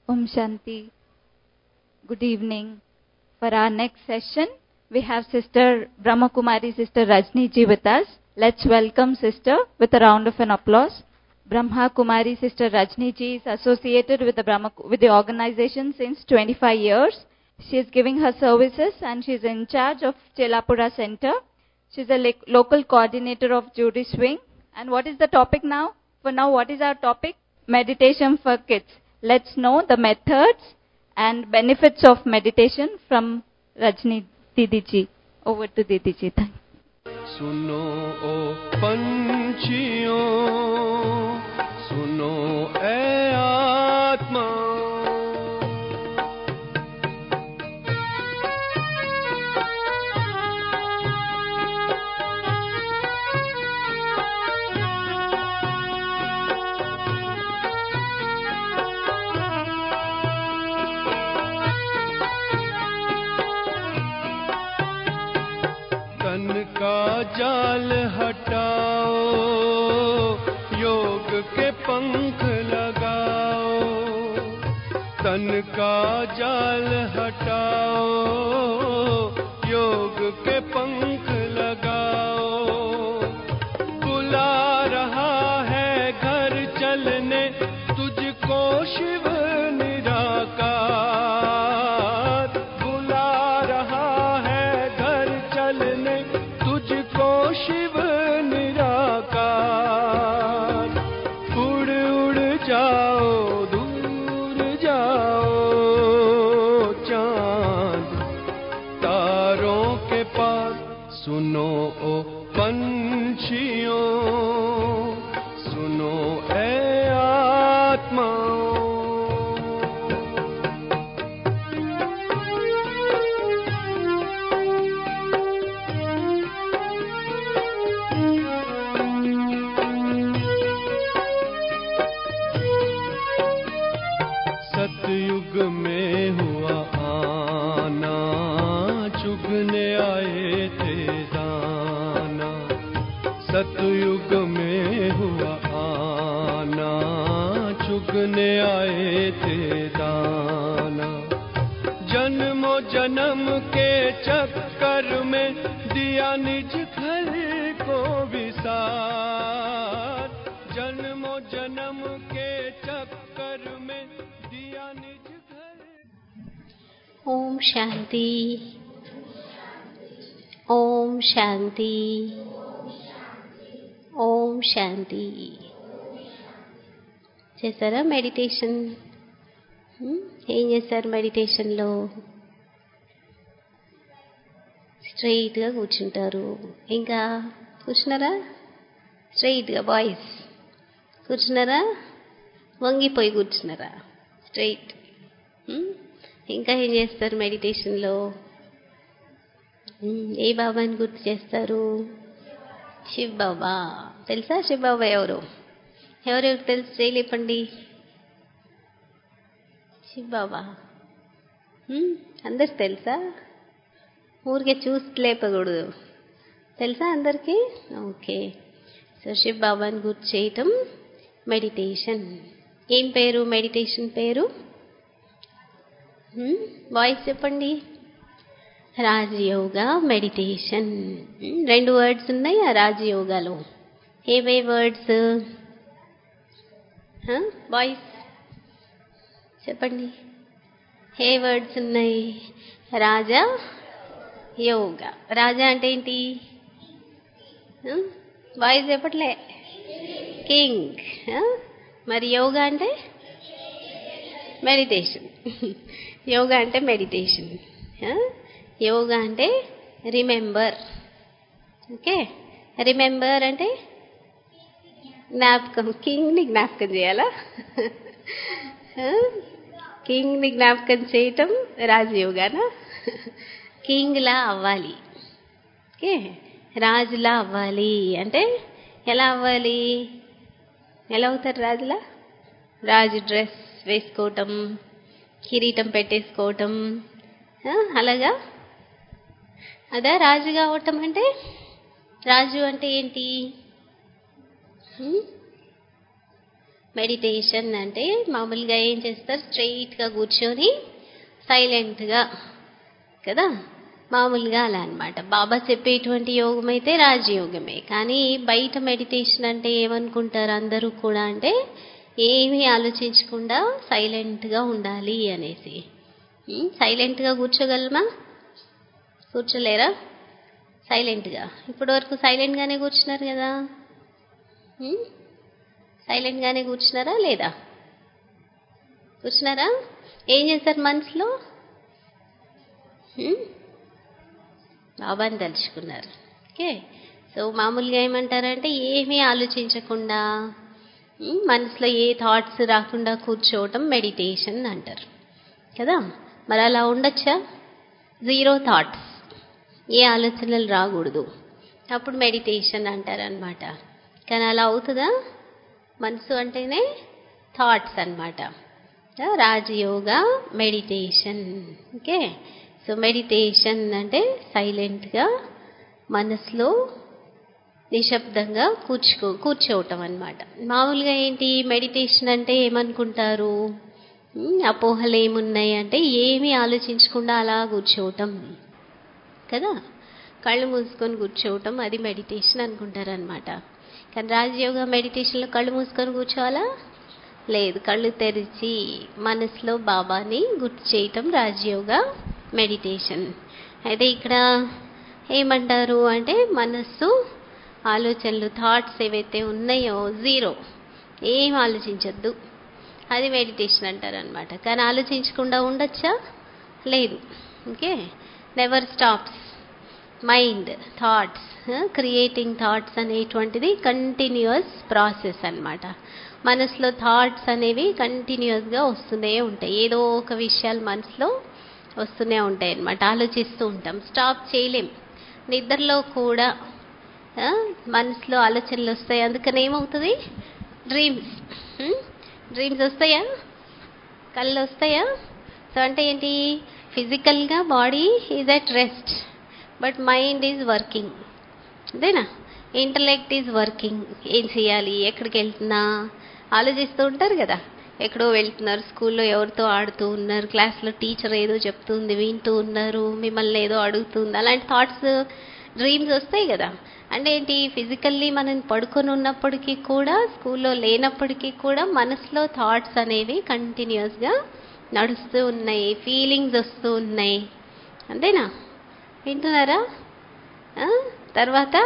Om Shanti. Good evening. For our next session, we have Sister Brahma Kumari, Sister Rajni ji with us. Let's welcome Sister with a round of an applause. Brahma Kumari, Sister Rajni ji is associated with the Brahma, with the organization since 25 years. She is giving her services and she is in charge of Chelapura Center. She is a le- local coordinator of Judy Swing. And what is the topic now? For now, what is our topic? Meditation for kids. Let's know the methods and benefits of meditation from Rajni Didi ji. Over to Didi ji. Thank सुनो ओ पंछियों सुनो ए आत्मा तन का जाल हटाओ योग के पंख लगाओ तन का जाल हटाओ योग के पंख लगाओ बुला रहा है घर चलने तुझको शिव निराकार बुला रहा है घर चलने तुझको शिव निराकार उड़ उड़ जाओ दूर जाओ चांद तारों के पार सुनो ओ पंछियों सुनो ए आत्माओं सतयुग में हुआ आना चुगने आए थे दाना सतयुग में हुआ आना चुगने आए थे दाना जन्मो जन्म के चक्कर में दिया निज घर को विसार जन्मो जन्म के चक्कर में दिया निज घर ओम शांति ओम शांति ఓం శాంతి చేశారా మెడిటేషన్ హ్మ్? ఏం చేశారు మెడిటేషన్లో స్ట్రైట్గా కూర్చుంటారు ఇంకా కూర్చున్నారా స్ట్రైట్గా బాయ్స్ కూర్చున్నారా వంగిపోయి కూర్చున్నారా స్ట్రైట్ హ్మ్? ఇంకా ఏం చేస్తారు మెడిటేషన్లో హ్మ్, ఏ బాబాని గుర్తు చేస్తారు శివ్ బాబా తెలుసా శివ్ బాబా ఎవరు ఎవరెవరు తెలుసు చేయలేపండి శివ్ బాబా హ్మ్, అందరు తెలుసా ఊరికే చూసి లేపకూడదు తెలుసా అందరికీ ఓకే సో శివ్ బాబాని గుర్తు చేయటం మెడిటేషన్ ఏం పేరు మెడిటేషన్ పేరు వాయిస్ చెప్పండి రాజయోగా మెడిటేషన్ ఉమ్, రెండు వర్డ్స్ ఉన్నాయి ఆ రాజయోగాలో ఏవే వర్డ్స్ వాయిస్ చెప్పండి ఏ వర్డ్స్ ఉన్నాయి రాజా యోగా రాజా అంటే ఏంటి వాయిస్ చెప్పట్లే కింగ్ మరి యోగా అంటే మెడిటేషన్ యోగా అంటే మెడిటేషన్ యోగా అంటే రిమెంబర్ ఓకే రిమెంబర్ అంటే జ్ఞాపకం కింగ్ని జ్ఞాపకం చేయాలా కింగ్ని జ్ఞాపకం చేయటం రాజయోగానా కింగ్లా అవ్వాలి ఓకే రాజులా అవ్వాలి అంటే ఎలా అవ్వాలి ఎలా అవుతారు రాజులా రాజు డ్రెస్ వేసుకోవటం కిరీటం పెట్టేసుకోవటం ఆ, అలాగా అదా రాజు కావటం అంటే రాజు అంటే ఏంటి హ్మ్? మెడిటేషన్ అంటే మామూలుగా ఏం చేస్తారు స్ట్రైట్గా కూర్చొని సైలెంట్గా కదా మామూలుగా అలా అన్నమాట బాబా చెప్పేటువంటి యోగం అయితే రాజయోగమే కానీ బయట మెడిటేషన్ అంటే ఏమనుకుంటారు అందరూ కూడా అంటే ఏమీ ఆలోచించకుండా సైలెంట్గా ఉండాలి అనేసి ఉమ్, సైలెంట్గా కూర్చోగలమా కూర్చోలేరా సైలెంట్గా ఇప్పటి వరకు సైలెంట్గానే కూర్చున్నారు కదా ఉమ్, సైలెంట్గానే కూర్చున్నారా లేదా కూర్చున్నారా ఏం చేస్తారు మనసులో ఉమ్, బాబాని తలుచుకున్నారు ఓకే సో మామూలుగా ఏమంటారంటే ఏమీ ఆలోచించకుండా ఉమ్, మనసులో ఏ థాట్స్ రాకుండా కూర్చోవటం మెడిటేషన్ అంటారు కదా మరి అలా ఉండొచ్చా జీరో థాట్స్ ఏ ఆలోచనలు రాకూడదు అప్పుడు మెడిటేషన్ అంటారనమాట కానీ అలా అవుతుందా మనసు అంటేనే థాట్స్ అనమాట రాజయోగ మెడిటేషన్ ఓకే సో మెడిటేషన్ అంటే సైలెంట్గా మనసులో నిశ్శబ్దంగా కూర్చో కూర్చోవటం అనమాట మామూలుగా ఏంటి మెడిటేషన్ అంటే ఏమనుకుంటారు ఉమ్, అపోహలు ఏమున్నాయి అంటే ఏమీ ఆలోచించకుండా అలా కూర్చోవటం కదా కళ్ళు మూసుకొని కూర్చోవటం అది మెడిటేషన్ అనుకుంటారు అనమాట కానీ రాజయోగ మెడిటేషన్లో కళ్ళు మూసుకొని కూర్చోవాలా లేదు కళ్ళు తెరిచి మనసులో బాబాని గుర్తు చేయటం రాజయోగ మెడిటేషన్ అయితే ఇక్కడ ఏమంటారు అంటే మనస్సు ఆలోచనలు థాట్స్ ఏవైతే ఉన్నాయో జీరో ఏం ఆలోచించద్దు అది మెడిటేషన్ అంటారు అనమాట కానీ ఆలోచించకుండా ఉండొచ్చా లేదు okay never stops mind thoughts creating thoughts అనేటువంటిది కంటిన్యూస్ ప్రాసెస్ అన్నమాట మనసులో థాట్స్ అనేవి కంటిన్యూస్గా వస్తూనే ఉంటాయి ఏదో ఒక విషయాలు మనసులో వస్తూనే ఉంటాయి అన్నమాట ఆలోచిస్తూ ఉంటాం స్టాప్ చేయలేం నిద్రలో కూడా ఆ, మనసులో ఆలోచనలు వస్తాయి అందుకని ఏమవుతుంది డ్రీమ్స్ డ్రీమ్స్ వస్తాయా కళ్ళు వస్తాయా సో అంటే ఏంటి ఫిజికల్గా body is at rest but mind is working అంతేనా ఇంటలెక్ట్ ఈజ్ వర్కింగ్ ఏం చేయాలి ఎక్కడికి వెళ్తున్నా ఆలోచిస్తూ ఉంటారు కదా ఎక్కడో వెళ్తున్నారు స్కూల్లో ఎవరితో ఆడుతూ ఉన్నారు క్లాస్లో టీచర్ ఏదో చెప్తుంది వింటూ ఉన్నారు మిమ్మల్ని ఏదో అడుగుతుంది అలాంటి థాట్స్ డ్రీమ్స్ వస్తాయి కదా అంటే ఏంటి ఫిజికల్లీ మనం పడుకొని ఉన్నప్పటికీ కూడా స్కూల్లో లేనప్పటికీ కూడా మనసులో థాట్స్ అనేవి కంటిన్యూస్గా నడుస్తూ ఉన్నాయి ఫీలింగ్స్ వస్తూ ఉన్నాయి అంతేనా వింటున్నారా ఆ? తర్వాత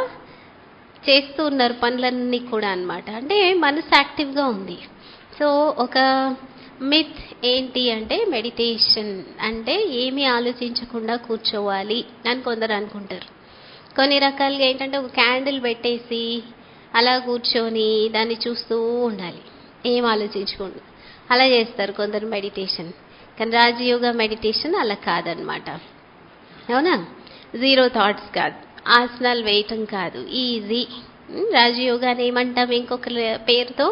చేస్తూ ఉన్నారు పనులన్నీ కూడా అన్నమాట అంటే మనసు యాక్టివ్గా ఉంది సో ఒక మిత్ ఏంటి అంటే మెడిటేషన్ అంటే ఏమీ ఆలోచించకుండా కూర్చోవాలి అని కొందరు అనుకుంటారు కొన్ని రకాలుగా ఏంటంటే ఒక క్యాండిల్ పెట్టేసి అలా కూర్చొని దాన్ని చూస్తూ ఉండాలి ఏం ఆలోచించకుండా అలా చేస్తారు కొందరు మెడిటేషన్ కానీ రాజయోగ మెడిటేషన్ అలా కాదనమాట అవునా జీరో థాట్స్ కాదు ఆసనాలు వేయటం కాదు ఈజీ రాజయోగాని ఏమంటాం ఇంకొక లే- పేరుతో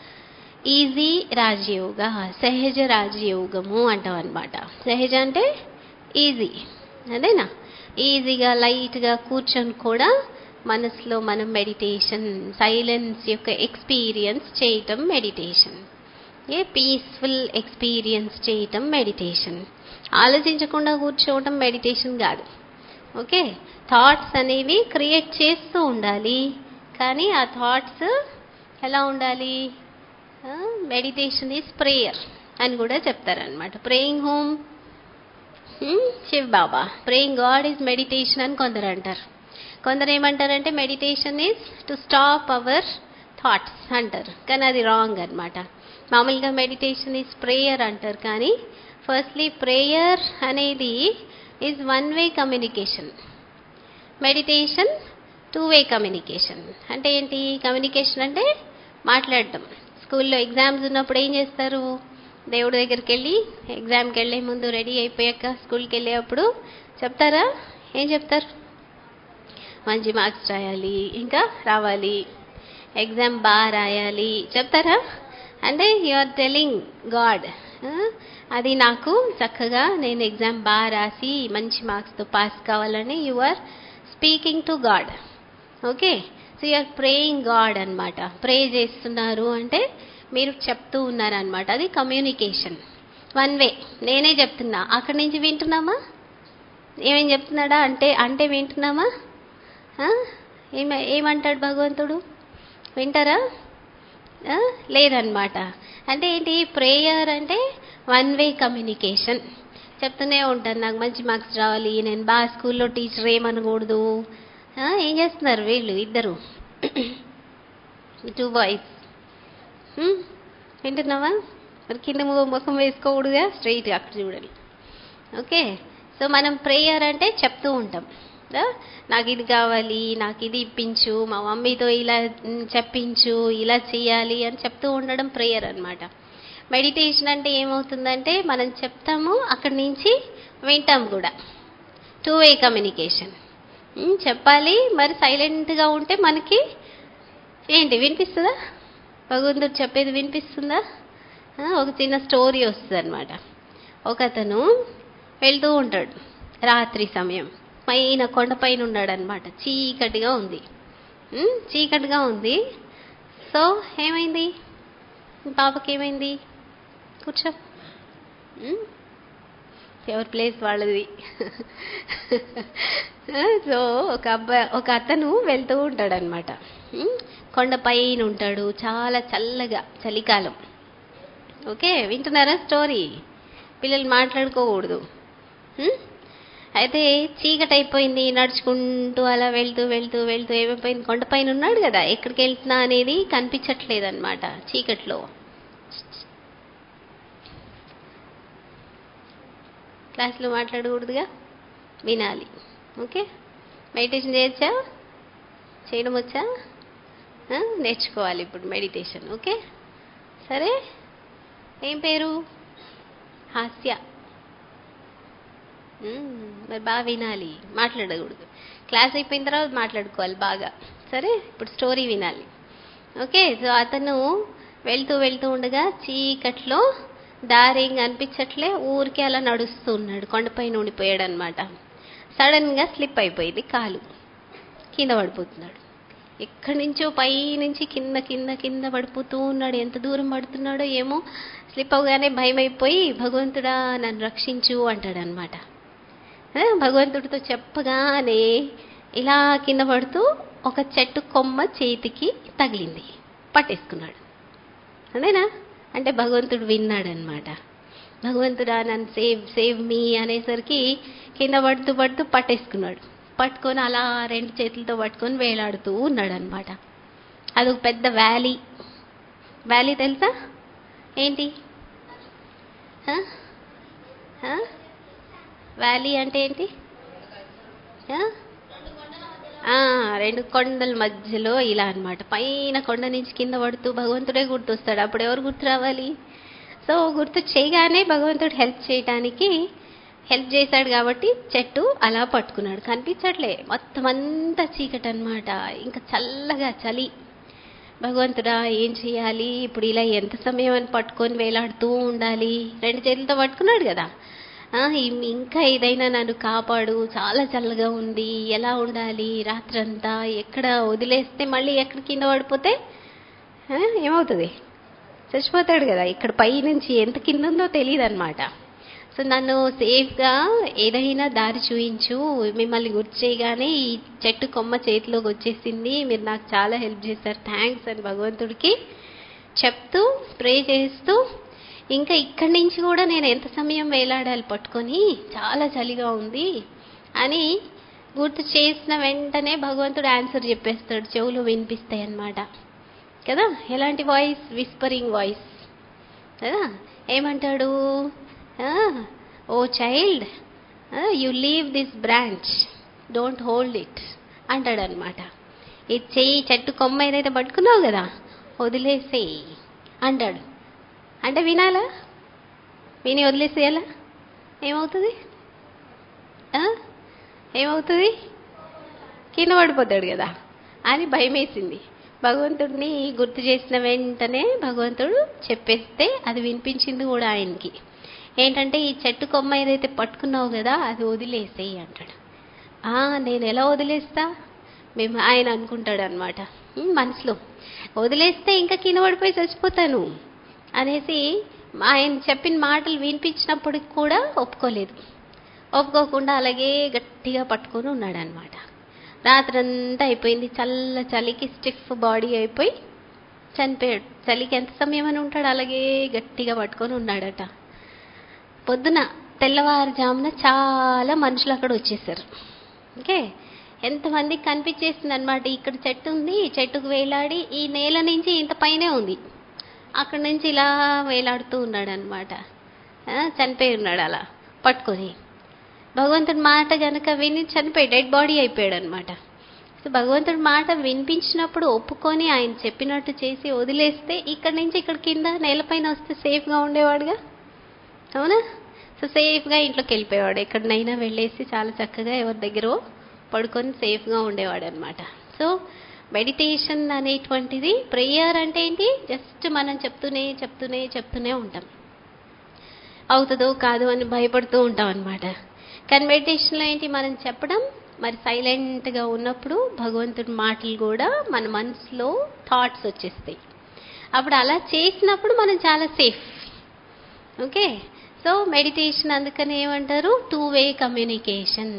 ఈజీ రాజయోగ సహజ రాజయోగము అంటాం అనమాట సహజ అంటే ఈజీ అదేనా ఈజీగా లైట్గా కూర్చొని కూడా మనసులో మనం మెడిటేషన్ సైలెన్స్ యొక్క ఎక్స్పీరియన్స్ చేయటం మెడిటేషన్ ఏ పీస్ఫుల్ ఎక్స్పీరియన్స్ చేయటం మెడిటేషన్ ఆలోచించకుండా కూర్చోవటం మెడిటేషన్ కాదు ఓకే థాట్స్ అనేవి క్రియేట్ చేస్తూ ఉండాలి కానీ ఆ థాట్స్ ఎలా ఉండాలి మెడిటేషన్ ఈజ్ ప్రేయర్ అని కూడా చెప్తారనమాట praying home Shiv Baba praying God is meditation అని కొందరు అంటారు కొందరు ఏమంటారంటే meditation is to stop our thoughts అంటారు కానీ అది రాంగ్ అన్నమాట మామూలుగా మెడిటేషన్ ఈజ్ ప్రేయర్ అంటారు కానీ ఫస్ట్లీ ప్రేయర్ అనేది is one way communication meditation two way communication అంటే ఏంటి కమ్యూనికేషన్ అంటే మాట్లాడటం స్కూల్లో ఎగ్జామ్స్ ఉన్నప్పుడు ఏం చేస్తారు దేవుడి దగ్గరికి వెళ్ళి ఎగ్జామ్కి వెళ్ళే ముందు రెడీ అయిపోయాక స్కూల్కి వెళ్ళేటప్పుడు చెప్తారా ఏం చెప్తారు మంచి మార్క్స్ రాయాలి ఇంకా రావాలి ఎగ్జామ్ బాగా రాయాలి చెప్తారా అంటే యు ఆర్ టెలింగ్ గాడ్ అది నాకు చక్కగా నేను ఎగ్జామ్ బాగా రాసి మంచి మార్క్స్తో పాస్ కావాలని you are speaking to God okay so you are praying God అనమాట ప్రే చేస్తున్నారు అంటే మీరు చెప్తూ ఉన్నారనమాట అది కమ్యూనికేషన్ వన్ వే నేనే చెప్తున్నా అక్కడి నుంచి వింటున్నామా ఏమేం చెప్తున్నాడా అంటే అంటే వింటున్నామా ఆ? ఏమ ఏమంటాడు భగవంతుడు వింటారా ఆ? లేదనమాట అంటే ఏంటి ప్రేయర్ అంటే వన్ వే కమ్యూనికేషన్ చెప్తూనే ఉంటాను నాకు మంచి మార్క్స్ రావాలి నేను బాగా స్కూల్లో టీచర్ ఏమనకూడదు ఆ, ఏం చేస్తున్నారు వీళ్ళు ఇద్దరు టూ బాయ్స్ వింటున్నావా మరి కింద ము- ముఖం వేసుకోకూడదుగా స్ట్రైట్గా అక్కడ చూడాలి ఓకే సో మనం ప్రేయర్ అంటే చెప్తూ ఉంటాం ఆ? నాకు ఇది కావాలి నాకు ఇది ఇప్పించు మా మమ్మీతో ఇలా మ్, చెప్పించు ఇలా చేయాలి అని చెప్తూ ఉండడం ప్రేయర్ అన్నమాట మెడిటేషన్ అంటే ఏమవుతుందంటే మనం చెప్తాము అక్కడి నుంచి వింటాం కూడా టూ వే కమ్యూనికేషన్ చెప్పాలి మరి సైలెంట్గా ఉంటే మనకి ఏంటి వినిపిస్తుందా భగవంతుడు చెప్పేది వినిపిస్తుందా ఆ, ఒక చిన్న స్టోరీ వస్తుంది అనమాట ఒక అతను వెళ్తూ ఉంటాడు రాత్రి సమయం పైన కొండపైన ఉన్నాడు అనమాట చీకటిగా ఉంది ఉమ్, చీకటిగా ఉంది సో ఏమైంది మీ పాపకి ఏమైంది కూర్చో ఉమ్, ఎవరి ప్లేస్ వాళ్ళది సో ఒక అబ్బాయి ఒక అతను వెళ్తూ ఉంటాడు అనమాట కొండపైన ఉంటాడు చాలా చల్లగా చలికాలం ఓకే వింటున్నారా స్టోరీ పిల్లలు మాట్లాడుకోకూడదు ఉమ్? అయితే చీకటి అయిపోయింది నడుచుకుంటూ అలా వెళ్తూ వెళ్తూ వెళ్తూ ఏమైపోయింది కొండపైన ఉన్నాడు కదా ఎక్కడికి వెళ్తున్నా అనేది కనిపించట్లేదు అనమాట చీకట్లో క్లాస్లో మాట్లాడకూడదుగా వినాలి ఓకే మెడిటేషన్ చేయొచ్చా చేయడం వచ్చా ఆ? నేర్చుకోవాలి ఇప్పుడు మెడిటేషన్ ఓకే సరే ఏం పేరు హాస్య మ్మ్. మరి బాగా వినాలి మాట్లాడకూడదు క్లాస్ అయిపోయిన తర్వాత మాట్లాడుకోవాలి బాగా సరే ఇప్పుడు స్టోరీ వినాలి ఓకే సో అతను వెళ్తూ వెళ్తూ ఉండగా చీకట్లో దారి ఏం కనిపించట్లే ఊరికే అలా నడుస్తూ ఉన్నాడు కొండపైన ఉండిపోయాడు అనమాట సడన్గా స్లిప్ అయిపోయింది కాలు కింద పడిపోతున్నాడు ఎక్కడి నుంచో పై నుంచి కింద కింద కింద పడిపోతూ ఉన్నాడు ఎంత దూరం పడుతున్నాడో ఏమో స్లిప్ అవగానే భయం అయిపోయి భగవంతుడా నన్ను రక్షించు అంటాడనమాట ఆ, భగవంతుడితో చెప్పగానే ఇలా కింద పడుతూ ఒక చెట్టు కొమ్మ చేతికి తగిలింది పట్టేసుకున్నాడు అదేనా అంటే భగవంతుడు విన్నాడనమాట భగవంతుడా నన్ను సేవ్ సేవ్ మీ అనేసరికి కింద పడుతూ పడుతూ పట్టేసుకున్నాడు పట్టుకొని అలా రెండు చేతులతో పట్టుకొని వేలాడుతూ ఉన్నాడు అనమాట అదొక పెద్ద వ్యాలీ వ్యాలీ తెలుసా ఏంటి ఆ? ఆ? వ్యాలీ అంటే ఏంటి ఆ? ఆ, రెండు కొండల మధ్యలో ఇలా అన్నమాట పైన కొండ నుంచి కింద పడుతూ భగవంతుడే గుర్తొస్తాడు అప్పుడు ఎవరు గుర్తు రావాలి సో గుర్తు చేయగానే భగవంతుడు హెల్ప్ చేయడానికి హెల్ప్ చేశాడు కాబట్టి చెట్టు అలా పట్టుకున్నాడు కనిపించట్లే మొత్తం అంతా చీకటి అనమాట ఇంకా చల్లగా చలి భగవంతుడా ఏం చేయాలి ఇప్పుడు ఇలా ఎంత సమయం అని పట్టుకొని వేలాడుతూ ఉండాలి రెండు చేతులతో పట్టుకున్నాడు కదా ఆ, ఇం- ఇంకా ఏదైనా నన్ను కాపాడు చాలా చల్లగా ఉంది ఎలా ఉండాలి రాత్రంతా ఎక్కడ వదిలేస్తే మళ్ళీ ఎక్కడ కింద పడిపోతే ఆ, ఏమవుతుంది చచ్చిపోతాడు కదా ఇక్కడ పై నుంచి ఎంత కింద ఉందో తెలియదు అనమాట సో నన్ను సేఫ్గా ఏదైనా దారి చూయించు మిమ్మల్ని గుర్తు చేయగానే ఈ చెట్టు కొమ్మ చేతిలోకి వచ్చేసింది మీరు నాకు చాలా హెల్ప్ చేశారు థ్యాంక్స్ అని భగవంతుడికి చెప్తూ స్ప్రే చేస్తూ ఇంకా ఇక్కడి నుంచి కూడా నేను ఎంత సమయం వేలాడాలి పట్టుకొని చాలా చలిగా ఉంది అని గుర్తు చేసిన వెంటనే భగవంతుడు ఆన్సర్ చెప్పేస్తాడు చెవులు వినిపిస్తాయి అన్నమాట కదా ఎలాంటి వాయిస్ విస్పరింగ్ వాయిస్ కదా ఏమంటాడు oh child you leave this branch don't hold it అంటాడు అనమాట ఇది చెయ్యి చెట్టు కొమ్మ ఏదైతే పట్టుకున్నావు కదా వదిలేసేయి అంటాడు అంటే వినాలా విని వదిలేసేయాలా ఏమవుతుంది ఆ? ఏమవుతుంది కింద పడిపోతాడు కదా అని భయం వేసింది భగవంతుడిని గుర్తు చేసిన వెంటనే భగవంతుడు చెప్పేస్తే అది వినిపించింది కూడా ఆయనకి ఏంటంటే ఈ చెట్టు కొమ్మ ఏదైతే పట్టుకున్నావు కదా అది వదిలేసేయి అంటాడు "ఆ, నేను ఎలా వదిలేస్తా మేము ఆయన అనుకుంటాడు అనమాట మనసులో వదిలేస్తే ఇంకా కింద పడిపోయి చచ్చిపోతాను అనేసి ఆయన చెప్పిన మాటలు వినిపించినప్పటికి కూడా ఒప్పుకోలేదు ఒప్పుకోకుండా అలాగే గట్టిగా పట్టుకొని ఉన్నాడు అనమాట రాత్రంతా అయిపోయింది చల్ల చలికి స్టిఫ్ బాడీ అయిపోయి చనిపోయాడు చలికి ఎంత సమయం అని ఉంటాడు అలాగే గట్టిగా పట్టుకొని ఉన్నాడట పొద్దున తెల్లవారుజామున చాలా మనుషులు అక్కడ వచ్చేసారు ఓకే ఎంతమందికి కనిపించేసింది అనమాట ఇక్కడ చెట్టు ఉంది ఈ చెట్టుకు వేలాడి ఈ నేల నుంచి ఇంత పైనే ఉంది అక్కడ నుంచి ఇలా వేలాడుతూ ఉన్నాడు అనమాట చనిపోయి ఉన్నాడు అలా పట్టుకొని భగవంతుడి మాట గనక విని చనిపోయి డెడ్ బాడీ అయిపోయాడు అనమాట సో భగవంతుడి మాట వినిపించినప్పుడు ఒప్పుకొని ఆయన చెప్పినట్టు చేసి వదిలేస్తే ఇక్కడ నుంచి ఇక్కడ కింద నేలపైన వస్తే సేఫ్గా ఉండేవాడుగా అవునా సో సేఫ్గా ఇంట్లోకి వెళ్ళిపోయేవాడు ఎక్కడనైనా వెళ్ళేసి చాలా చక్కగా ఎవరి దగ్గర పడుకొని సేఫ్గా ఉండేవాడు అనమాట సో మెడిటేషన్ అనేటువంటిది ప్రేయర్ అంటే ఏంటి జస్ట్ మనం చెప్తూనే చెప్తూనే చెప్తూనే ఉంటాం అవుతుందో కాదు అని భయపడుతూ ఉంటాం అనమాట కానీ మెడిటేషన్లో ఏంటి మనం చెప్పడం మరి సైలెంట్గా ఉన్నప్పుడు భగవంతుడి మాటలు కూడా మన మనసులో థాట్స్ వచ్చేస్తాయి అప్పుడు అలా చేసినప్పుడు మనం చాలా సేఫ్ ఓకే సో మెడిటేషన్ అందుకని ఏమంటారు టూ వే కమ్యూనికేషన్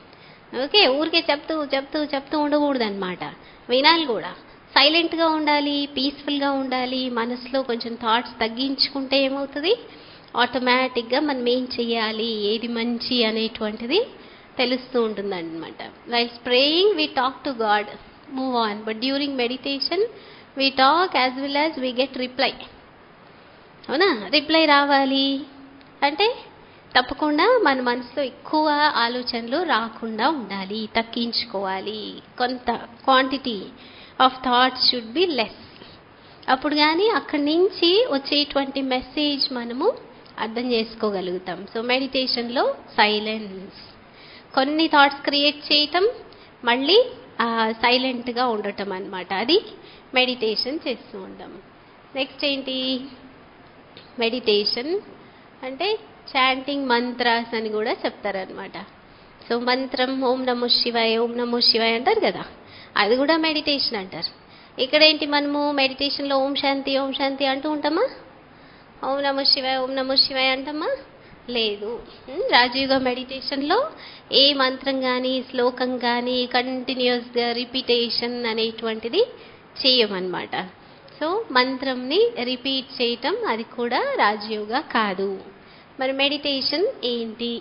ఓకే ఊరికే చెప్తూ చెప్తూ చెప్తూ ఉండకూడదు అనమాట వినాలి కూడా సైలెంట్గా ఉండాలి పీస్ఫుల్గా ఉండాలి మనసులో కొంచెం థాట్స్ తగ్గించుకుంటే ఏమవుతుంది ఆటోమేటిక్గా మనం ఏం చెయ్యాలి ఏది మంచి అనేటువంటిది తెలుస్తూ ఉంటుంది అనమాట while praying we talk to God move on but during meditation we talk as well as we get reply అవునా రిప్లై రావాలి అంటే తప్పకుండా మన మనసులో ఎక్కువ ఆలోచనలు రాకుండా ఉండాలి తగ్గించుకోవాలి కొంత quantity of thoughts should be less అప్పుడు కానీ అక్కడి నుంచి వచ్చేటువంటి మెసేజ్ మనము అర్థం చేసుకోగలుగుతాం సో మెడిటేషన్లో సైలెన్స్ కొన్ని థాట్స్ క్రియేట్ చేయటం మళ్ళీ సైలెంట్గా ఉండటం అనమాట అది మెడిటేషన్ చేస్తూ ఉంటాం నెక్స్ట్ ఏంటి మెడిటేషన్ అంటే చాంటింగ్ మంత్రాస్ అని కూడా చెప్తారనమాట సో మంత్రం ఓం నమో శివాయ ఓం నమో శివాయ అంటారు కదా అది కూడా మెడిటేషన్ అంటారు ఇక్కడ ఏంటి మనము మెడిటేషన్లో ఓం శాంతి ఓం శాంతి అంటూ ఉంటామా ఓం నమో శివాయ ఓం నమో శివాయ అంటామా లేదు రాజీవ్గా మెడిటేషన్లో ఏ మంత్రం కానీ శ్లోకం కానీ కంటిన్యూస్గా రిపీటేషన్ అనేటువంటిది చేయమన్నమాట సో మంత్రంని రిపీట్ చేయటం అది కూడా రాజయోగా కాదు మరి మెడిటేషన్ ఏంటి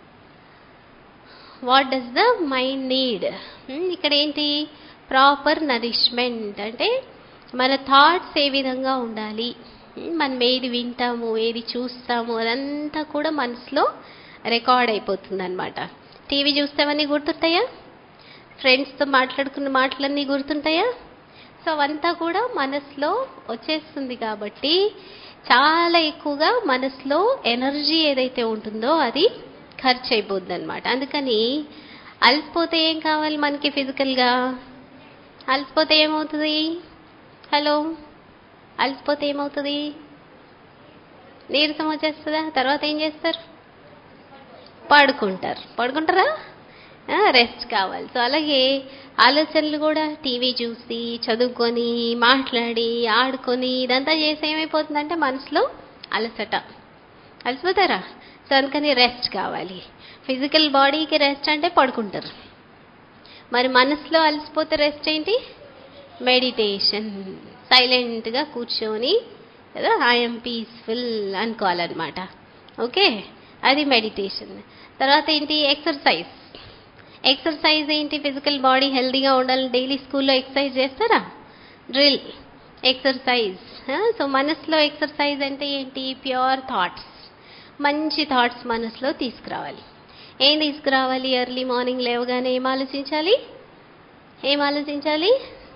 what does the mind need ఇక్కడ ఏంటి ప్రాపర్ నరిష్మెంట్ అంటే మన థాట్స్ ఏ విధంగా ఉండాలి మనం ఏది వింటాము ఏది చూస్తాము అదంతా కూడా మనసులో రికార్డ్ అయిపోతుంది అనమాట టీవీ చూస్తామని గుర్తుంటాయా ఫ్రెండ్స్తో మాట్లాడుకున్న మాటలన్నీ గుర్తుంటాయా సో అవంతా కూడా మనసులో వచ్చేస్తుంది కాబట్టి చాలా ఎక్కువగా మనసులో ఎనర్జీ ఏదైతే ఉంటుందో అది ఖర్చు అయిపోద్ది అనమాట అందుకని అలసిపోతే ఏం కావాలి మనకి ఫిజికల్గా అలసిపోతే ఏమవుతుంది హలో అలసిపోతే ఏమవుతుంది నీరసం వచ్చేస్తుందా తర్వాత ఏం చేస్తారు పడుకుంటారు పడుకుంటారా రెస్ట్ కావాలి సో అలాగే ఆలోచనలు కూడా టీవీ చూసి చదువుకొని మాట్లాడి ఆడుకొని ఇదంతా చేసి ఏమైపోతుందంటే మనసులో అలసట అలసిపోతారా సో అందుకని రెస్ట్ కావాలి ఫిజికల్ బాడీకి రెస్ట్ అంటే పడుకుంటారు మరి మనసులో అలసిపోతే రెస్ట్ ఏంటి మెడిటేషన్ సైలెంట్గా కూర్చొని కదా ఐఎమ్ పీస్ఫుల్ అనుకోవాలన్నమాట ఓకే అది మెడిటేషన్ తర్వాత ఏంటి ఎక్సర్సైజ్ ఎక్సర్సైజ్ ఏంటి ఫిజికల్ బాడీ హెల్తీగా ఉండాలని డైలీ స్కూల్లో ఎక్సర్సైజ్ చేస్తారా డ్రిల్ ఎక్సర్సైజ్ సో మనసులో ఎక్సర్సైజ్ అంటే ఏంటి ప్యూర్ థాట్స్ మంచి థాట్స్ మనసులో తీసుకురావాలి ఏం తీసుకురావాలి ఎర్లీ మార్నింగ్ లేవగానే ఏం ఆలోచించాలి ఏం ఆలోచించాలి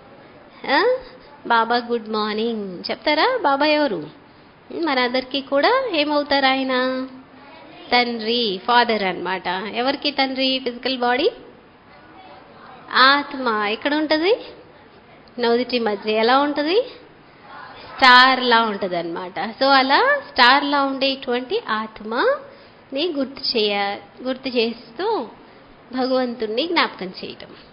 బాబా గుడ్ మార్నింగ్ చెప్తారా బాబా ఎవరు మన అందరికీ కూడా ఏమవుతారు ఆయన తండ్రి ఫాదర్ అనమాట ఎవరికి తండ్రి ఫిజికల్ బాడీ ఆత్మ ఎక్కడ ఉంటుంది నొదిటి మధ్య ఎలా ఉంటుంది స్టార్లా ఉంటుంది అనమాట సో అలా స్టార్లా ఉండేటువంటి ఆత్మని గుర్తు చేయ గుర్తు చేస్తూ భగవంతుణ్ణి జ్ఞాపకం చేయటం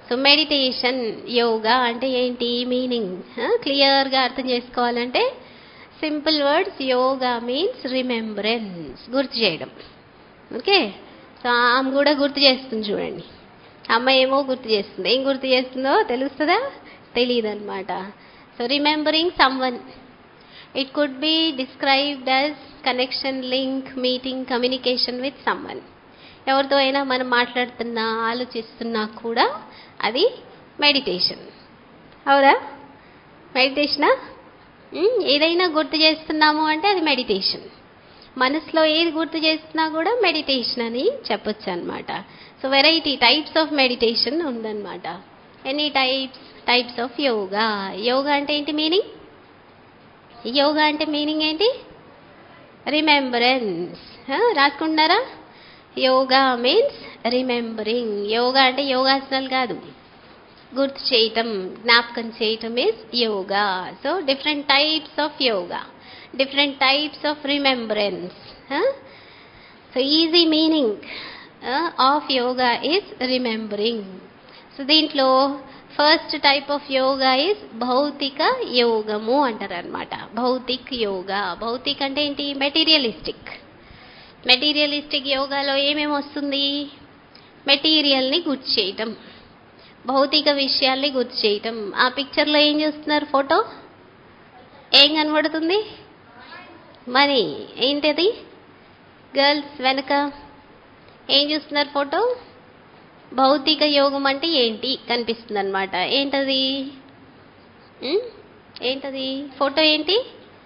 సో మెడిటేషన్ యోగా అంటే ఏంటి మీనింగ్ క్లియర్గా అర్థం చేసుకోవాలంటే simple words yoga means remembrance గుర్తు చేయడం ఓకే సో ఆమె కూడా గుర్తు చేస్తుంది చూడండి అమ్మ ఏమో గుర్తు చేస్తుంది ఏం గుర్తు చేస్తుందో తెలుస్తుందా తెలియదు అనమాట so remembering someone it could be described as connection link meeting communication with someone ఎవరితో అయినా మనం మాట్లాడుతున్నా ఆలోచిస్తున్నా కూడా అది మెడిటేషన్ అవునా మెడిటేషనా ఉమ్, ఏదైనా గుర్తు చేస్తున్నాము అంటే అది మెడిటేషన్ మనసులో ఏది గుర్తు చేస్తున్నా కూడా మెడిటేషన్ అని చెప్పొచ్చు అనమాట so variety types of meditation ఉందన్నమాట any types types of yoga yoga అంటే ఏంటి మీనింగ్ యోగా అంటే మీనింగ్ ఏంటి రిమెంబరెన్స్ రాసుకుంటున్నారా యోగా మీన్స్ రిమెంబరింగ్ యోగా అంటే యోగాసనాలు కాదు గుర్తు చేయటం జ్ఞాపకం చేయటం is yoga so different types of yoga different types of remembrance so easy meaning of yoga is remembering so దీంట్లో first type of yoga is భౌతిక యోగము అంటారు అనమాట భౌతిక్ యోగా భౌతిక్ అంటే ఏంటి మెటీరియలిస్టిక్ మెటీరియలిస్టిక్ యోగాలో ఏమేమి వస్తుంది మెటీరియల్ని గుర్తు చేయటం భౌతిక విషయాల్ని గుర్తు చేయటం ఆ పిక్చర్లో ఏం చూస్తున్నారు ఫోటో ఏం కనబడుతుంది మనీ ఏంటది గర్ల్స్ వెనక ఏం చూస్తున్నారు ఫోటో భౌతిక యోగం అంటే ఏంటి కనిపిస్తుంది అనమాట ఏంటది ఉం? ఏంటది ఫోటో ఏంటి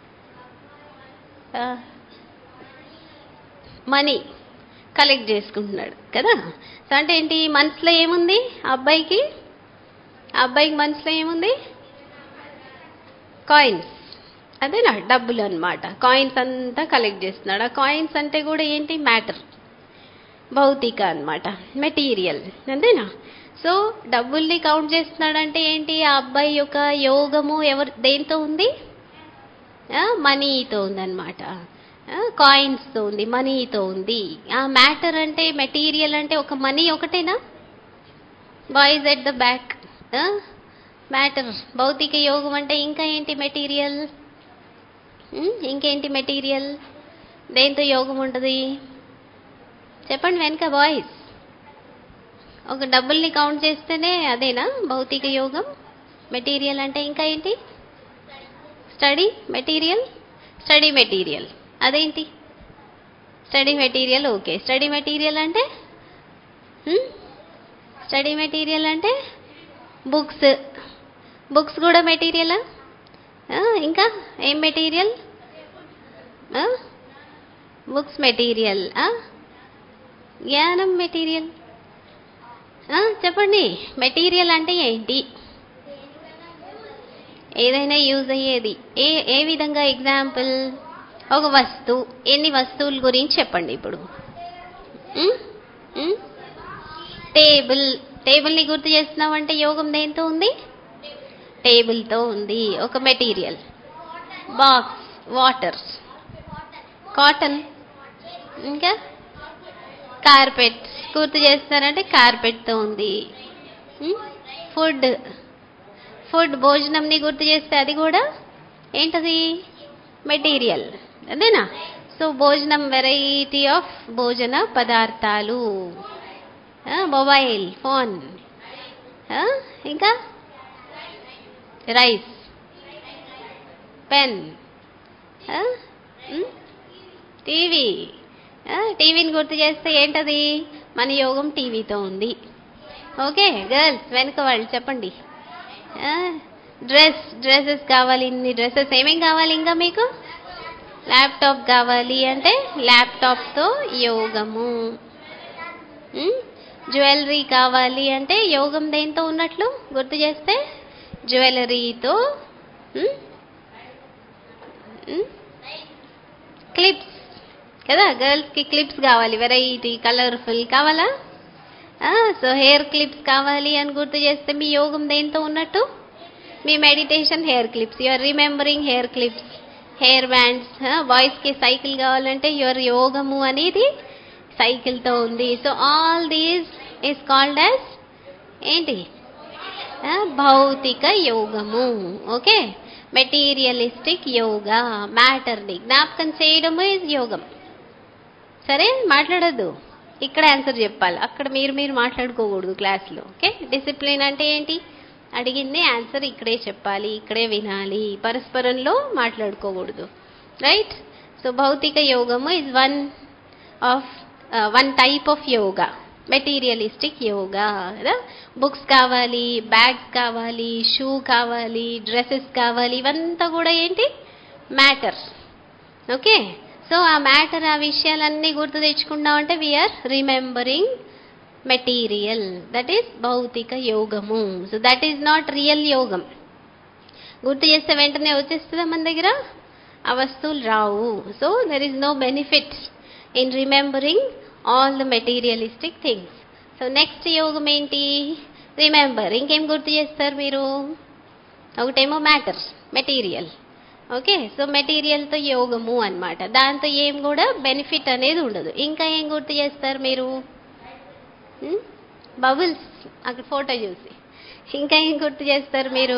మనీ కలెక్ట్ చేసుకుంటున్నాడు కదా సో అంటే ఏంటి మనసులో ఏముంది ఆ అబ్బాయికి ఆ అబ్బాయికి మనసులో ఏముంది కాయిన్స్ అదేనా డబ్బులు అన్నమాట కాయిన్స్ అంతా కలెక్ట్ చేస్తున్నాడు ఆ కాయిన్స్ అంటే కూడా ఏంటి మ్యాటర్ భౌతిక అన్నమాట మెటీరియల్ అంతేనా సో డబ్బుల్ని కౌంట్ చేస్తున్నాడంటే ఏంటి ఆ అబ్బాయి యొక్క యోగము ఎవరు దేంతో ఉంది మనీతో ఉందన్నమాట కాయిన్స్తో ఉంది మనీతో ఉంది ఆ మ్యాటర్ అంటే మెటీరియల్ అంటే ఒక మనీ ఒకటేనా boys at the back matter భౌతిక యోగం అంటే ఇంకా ఏంటి మెటీరియల్ ఇంకేంటి మెటీరియల్ దేంతో యోగం ఉంటుంది చెప్పండి వెనక బాయ్స్ ఒక డబ్బుల్ని కౌంట్ చేస్తేనే అదేనా భౌతిక యోగం మెటీరియల్ అంటే ఇంకా ఏంటి స్టడీ మెటీరియల్ స్టడీ మెటీరియల్ అదేంటి study material okay study material అంటే స్టడీ మెటీరియల్ అంటే బుక్స్ బుక్స్ కూడా మెటీరియలా ఇంకా ఏం మెటీరియల్ బుక్స్ మెటీరియల్ జ్ఞానం మెటీరియల్ చెప్పండి మెటీరియల్ అంటే ఏంటి ఏదైనా యూజ్ అయ్యేది ఏ ఏ విధంగా ఎగ్జాంపుల్ ఒక వస్తువు ఎన్ని వస్తువుల గురించి చెప్పండి ఇప్పుడు ఉమ్? ఉమ్? టేబుల్ టేబుల్ని గుర్తు చేస్తున్నామంటే యోగం దేంతో ఉంది టేబుల్తో ఉంది ఒక మెటీరియల్ బాక్స్ వాటర్ కాటన్ ఇంకా కార్పెట్ గుర్తు చేస్తున్నారంటే కార్పెట్తో ఉంది ఫుడ్ ఫుడ్ భోజనంని గుర్తు చేస్తే అది కూడా ఏంటది మెటీరియల్ అదేనా సో భోజనం వెరైటీ ఆఫ్ భోజన పదార్థాలు మొబైల్ ఫోన్ ఇంకా రైస్ పెన్ టీవీ టీవీని గుర్తు చేస్తే ఏంటది మన యోగం టీవీతో ఉంది ఓకే గర్ల్స్ వెనుక వాళ్ళు చెప్పండి డ్రెస్ డ్రెస్సెస్ కావాలి ఇన్ని డ్రెస్సెస్ ఏమేం కావాలి ఇంకా మీకు ల్యాప్టాప్ కావాలి అంటే ల్యాప్టాప్తో యోగము జ్యువెలరీ కావాలి అంటే యోగం దేంతో ఉన్నట్లు గుర్తు చేస్తే జ్యువెలరీతో క్లిప్స్ కదా గర్ల్స్కి క్లిప్స్ కావాలి వెరైటీ కలర్ఫుల్ కావాలా సో హెయిర్ క్లిప్స్ కావాలి అని గుర్తు చేస్తే మీ యోగం దేంతో ఉన్నట్టు మీ meditation hair clips your remembering hair clips hair bands బాయ్స్కి సైకిల్ కావాలంటే యువర్ యోగము అనేది సైకిల్తో ఉంది so all these is called as ఏంటి ఆ, భౌతిక యోగము ఓకే మెటీరియలిస్టిక్ యోగా మ్యాటర్ని జ్ఞాపకం చేయడము ఇస్ యోగం సరే మాట్లాడద్దు ఇక్కడ ఆన్సర్ చెప్పాలి అక్కడ మీరు మీరు మాట్లాడుకోకూడదు క్లాస్లో ఓకే డిసిప్లిన్ అంటే ఏంటి అడిగింది ఆన్సర్ ఇక్కడే చెప్పాలి ఇక్కడే వినాలి పరస్పరంలో మాట్లాడుకోకూడదు రైట్ సో భౌతిక యోగము is one of one type of yoga materialistic yoga కదా బుక్స్ కావాలి బ్యాగ్స్ కావాలి షూ కావాలి డ్రెస్సెస్ కావాలి ఇవంతా కూడా ఏంటి మ్యాటర్ ఓకే సో ఆ మ్యాటర్ ఆ విషయాలన్నీ గుర్తు తెచ్చుకున్నామంటే we are remembering material that is భౌతిక యోగము so that is not real యోగం గుర్తు చేస్తే వెంటనే వచ్చేస్తుందా మన దగ్గర ఆ వస్తువులు రావు so there is no benefit in remembering all the materialistic things so next యోగం ఏంటి రిమెంబర్ ఇంకేం గుర్తు చేస్తారు మీరు ఒకటేమో మ్యాటర్ మెటీరియల్ ఓకే సో మెటీరియల్తో యోగము అన్నమాట దాంతో ఏం కూడా బెనిఫిట్ అనేది ఉండదు ఇంకా ఏం గుర్తు చేస్తారు మీరు బబుల్స్ అక్కడ ఫోటో చూసి ఇంకా ఏం గుర్తు చేస్తారు మీరు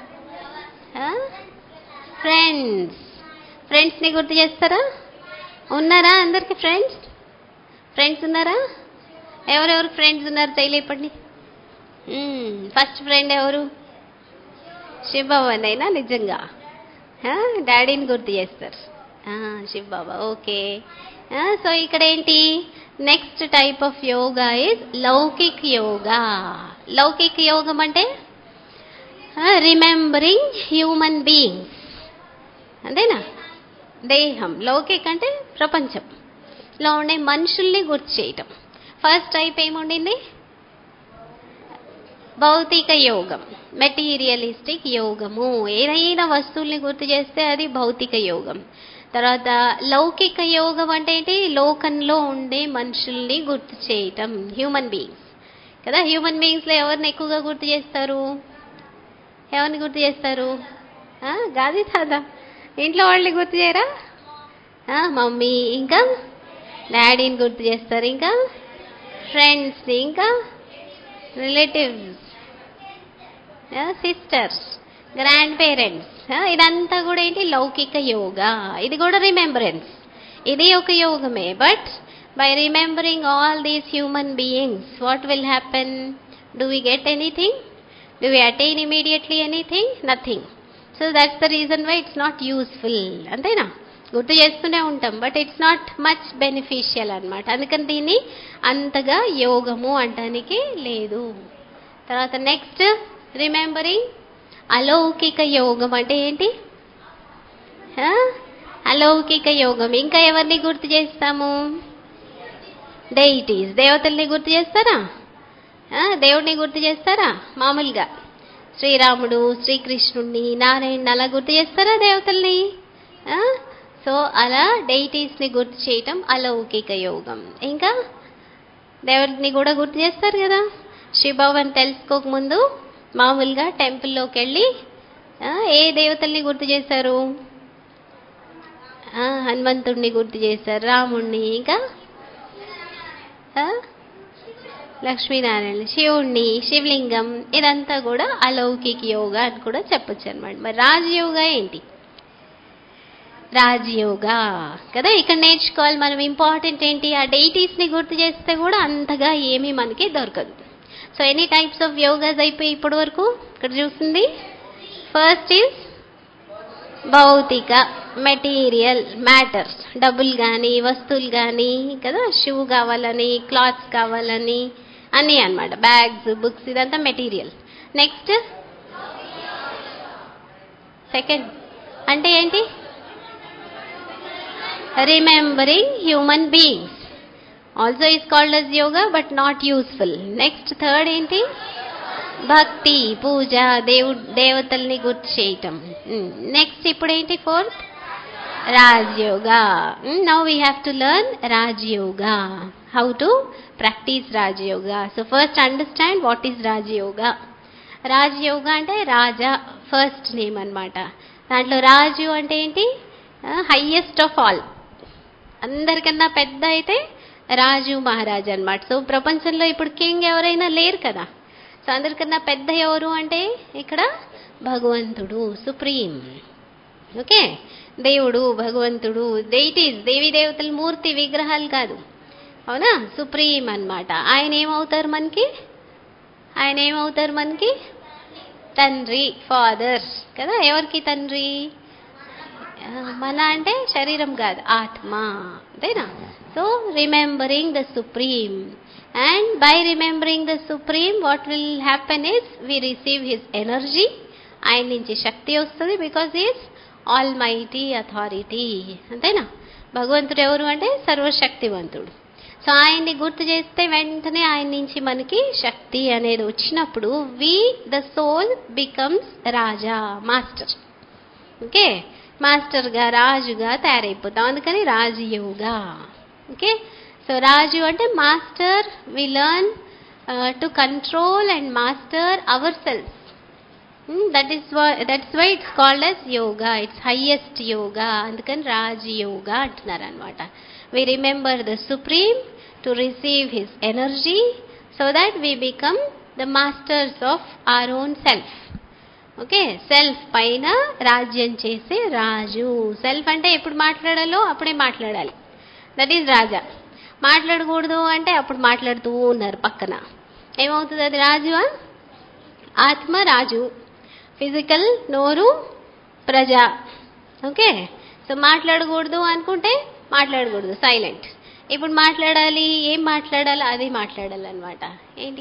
ఫ్రెండ్స్ ఫ్రెండ్స్ని గుర్తు చేస్తారా ఉన్నారా అందరికి ఫ్రెండ్స్ ఫ్రెండ్స్ ఉన్నారా ఎవరెవరు ఫ్రెండ్స్ ఉన్నారు చేయలేపండి ఫస్ట్ ఫ్రెండ్ ఎవరు శివబాబానైనా నిజంగా ఆ, డాడీని గుర్తు చేస్తారు ఆ, శివబాబా ఓకే ఆ, సో ఇక్కడ ఏంటి next type of yoga is లౌకిక్ యోగా లౌకిక్ యోగం అంటే రిమెంబరింగ్ హ్యూమన్ బీయింగ్స్ అంతేనా దేహం లౌకిక్ అంటే ప్రపంచం లో ఉండే మనుషుల్ని గుర్తు చేయటం ఫస్ట్ టైప్ ఏముండింది భౌతిక యోగం మెటీరియలిస్టిక్ యోగము ఏదైనా వస్తువుల్ని గుర్తు చేస్తే అది భౌతిక యోగం తర్వాత లౌకిక యోగం అంటే ఏంటి లోకంలో ఉండే మనుషుల్ని గుర్తు చేయటం హ్యూమన్ బీయింగ్స్ కదా హ్యూమన్ బీయింగ్స్లో ఎవరిని ఎక్కువగా గుర్తు చేస్తారు ఎవరిని గుర్తు చేస్తారు ఆ, గాది తాత ఇంట్లో వాళ్ళని గుర్తు చేయరా ఆ, మమ్మీ ఇంకా డాడీని గుర్తు చేస్తారు ఇంకా ఫ్రెండ్స్ని ఇంకా రిలేటివ్స్ సిస్టర్స్ గ్రాండ్ పేరెంట్స్ ఇదంతా కూడా ఏంటి లౌకిక యోగా ఇది కూడా రిమెంబరెన్స్ ఇది ఒక యోగమే but by remembering all these human beings what will happen do we get anything do we attain immediately anything nothing so that's the reason why it's not useful అంతేనా గుర్తు చేస్తూనే ఉంటాం but it's not much beneficial అన్నమాట అందుకని దీన్ని అంతగా యోగము అంటానికి లేదు తర్వాత నెక్స్ట్ రిమెంబరింగ్ అలౌకిక యోగం అంటే ఏంటి ఆ? అలౌకిక యోగం ఇంకా ఎవరిని గుర్తు చేస్తాము డైటీస్ దేవతల్ని గుర్తు చేస్తారా ఆ, దేవుడిని గుర్తు చేస్తారా మామూలుగా శ్రీరాముడు శ్రీకృష్ణుడిని నారాయణ అలా గుర్తు చేస్తారా దేవతల్ని ఆ? సో అలా డైటీస్ని గుర్తు చేయటం అలౌకిక యోగం ఇంకా దేవుడిని కూడా గుర్తు చేస్తారు కదా శివబాబు తెలుసుకోకముందు మామూలుగా టెంపుల్లోకి వెళ్ళి ఆ, ఏ దేవతల్ని గుర్తు చేశారు ఆ, హనుమంతుడిని గుర్తు చేశారు రాముణ్ణి ఇంకా ఆ, లక్ష్మీనారాయణ శివుణ్ణి శివలింగం ఇదంతా కూడా అలౌకిక యోగా అని కూడా చెప్పొచ్చు అనమాట మరి రాజయోగా ఏంటి రాజయోగా కదా ఇక్కడ నేర్చుకోవాలి మనం ఇంపార్టెంట్ ఏంటి ఆ డైటీస్ని గుర్తు చేస్తే కూడా అంతగా ఏమీ మనకి దొరకదు so any types of yogas అయిపోయి ఇప్పటి వరకు ఇక్కడ చూస్తుంది ఫస్ట్ ఈజ్ భౌతిక మెటీరియల్ మ్యాటర్ డబ్బులు కానీ వస్తువులు కానీ కదా షూ కావాలని క్లాత్స్ కావాలని అన్నీ అన్నమాట బ్యాగ్స్ బుక్స్ ఇదంతా మెటీరియల్ నెక్స్ట్ సెకండ్ అంటే ఏంటి remembering human beings also is called as yoga but not useful next third ఏంటి భక్తి పూజ దేవుడు దేవతల్ని గుర్తు చేయటం నెక్స్ట్ ఇప్పుడు ఏంటి fourth Rajayoga now we have to learn Rajayoga how to practise Rajayoga so first understand what is Rajayoga Rajayoga అంటే రాజా ఫస్ట్ నేమ్ అన్నమాట దాంట్లో రాజు అంటే ఏంటి హయ్యెస్ట్ ఆఫ్ ఆల్ అందరికన్నా పెద్ద అయితే రాజు మహారాజు అన్నమాట సో ప్రపంచంలో ఇప్పుడు కింగ్ ఎవరైనా లేరు కదా సో అందరికన్నా పెద్ద ఎవరు అంటే ఇక్కడ భగవంతుడు సుప్రీం ఓకే దేవుడు భగవంతుడు డైటీస్ దేవీ దేవతల మూర్తి విగ్రహాలు కాదు అవునా సుప్రీం అన్నమాట ఆయన ఏమవుతారు మనకి ఆయన ఏమవుతారు మనకి తండ్రి ఫాదర్ కదా ఎవరికి తండ్రి ఆ, మన అంటే శరీరం కాదు ఆత్మ అంతేనా so remembering the supreme and by remembering the supreme what will happen is we receive his energy ఆయన నుంచి శక్తి వస్తుంది because is almighty authority అంతేనా భగవంతుడు ఎవరు అంటే సర్వశక్తివంతుడు సో ఆయన్ని గుర్తు చేస్తే వెంటనే ఆయన నుంచి మనకి శక్తి అనేది వచ్చినప్పుడు we the soul becomes raja master okay మాస్టర్గా రాజుగా తయారైపోతాం అందుకని రాజయోగా ఓకే సో రాజు అంటే master we learn to control and master our self that is that's why it's called as yoga it's highest yoga అందుకని రాజయోగా అంటున్నారు అనమాట we remember the supreme to receive his energy so that we become the masters of our own self okay self పైన రాజ్యం చేసే రాజు self అంటే ఎప్పుడు మాట్లాడాలో అప్పుడే మాట్లాడాలి దట్ ఈజ్ రాజా మాట్లాడకూడదు అంటే అప్పుడు మాట్లాడుతూ ఉన్నారు పక్కన ఏమవుతుంది అది రాజువా ఆత్మ రాజు ఫిజికల్ నోరు ప్రజ ఓకే సో మాట్లాడకూడదు అనుకుంటే మాట్లాడకూడదు సైలెంట్ ఇప్పుడు మాట్లాడాలి ఏం మాట్లాడాలి అది మాట్లాడాలి అనమాట ఏంటి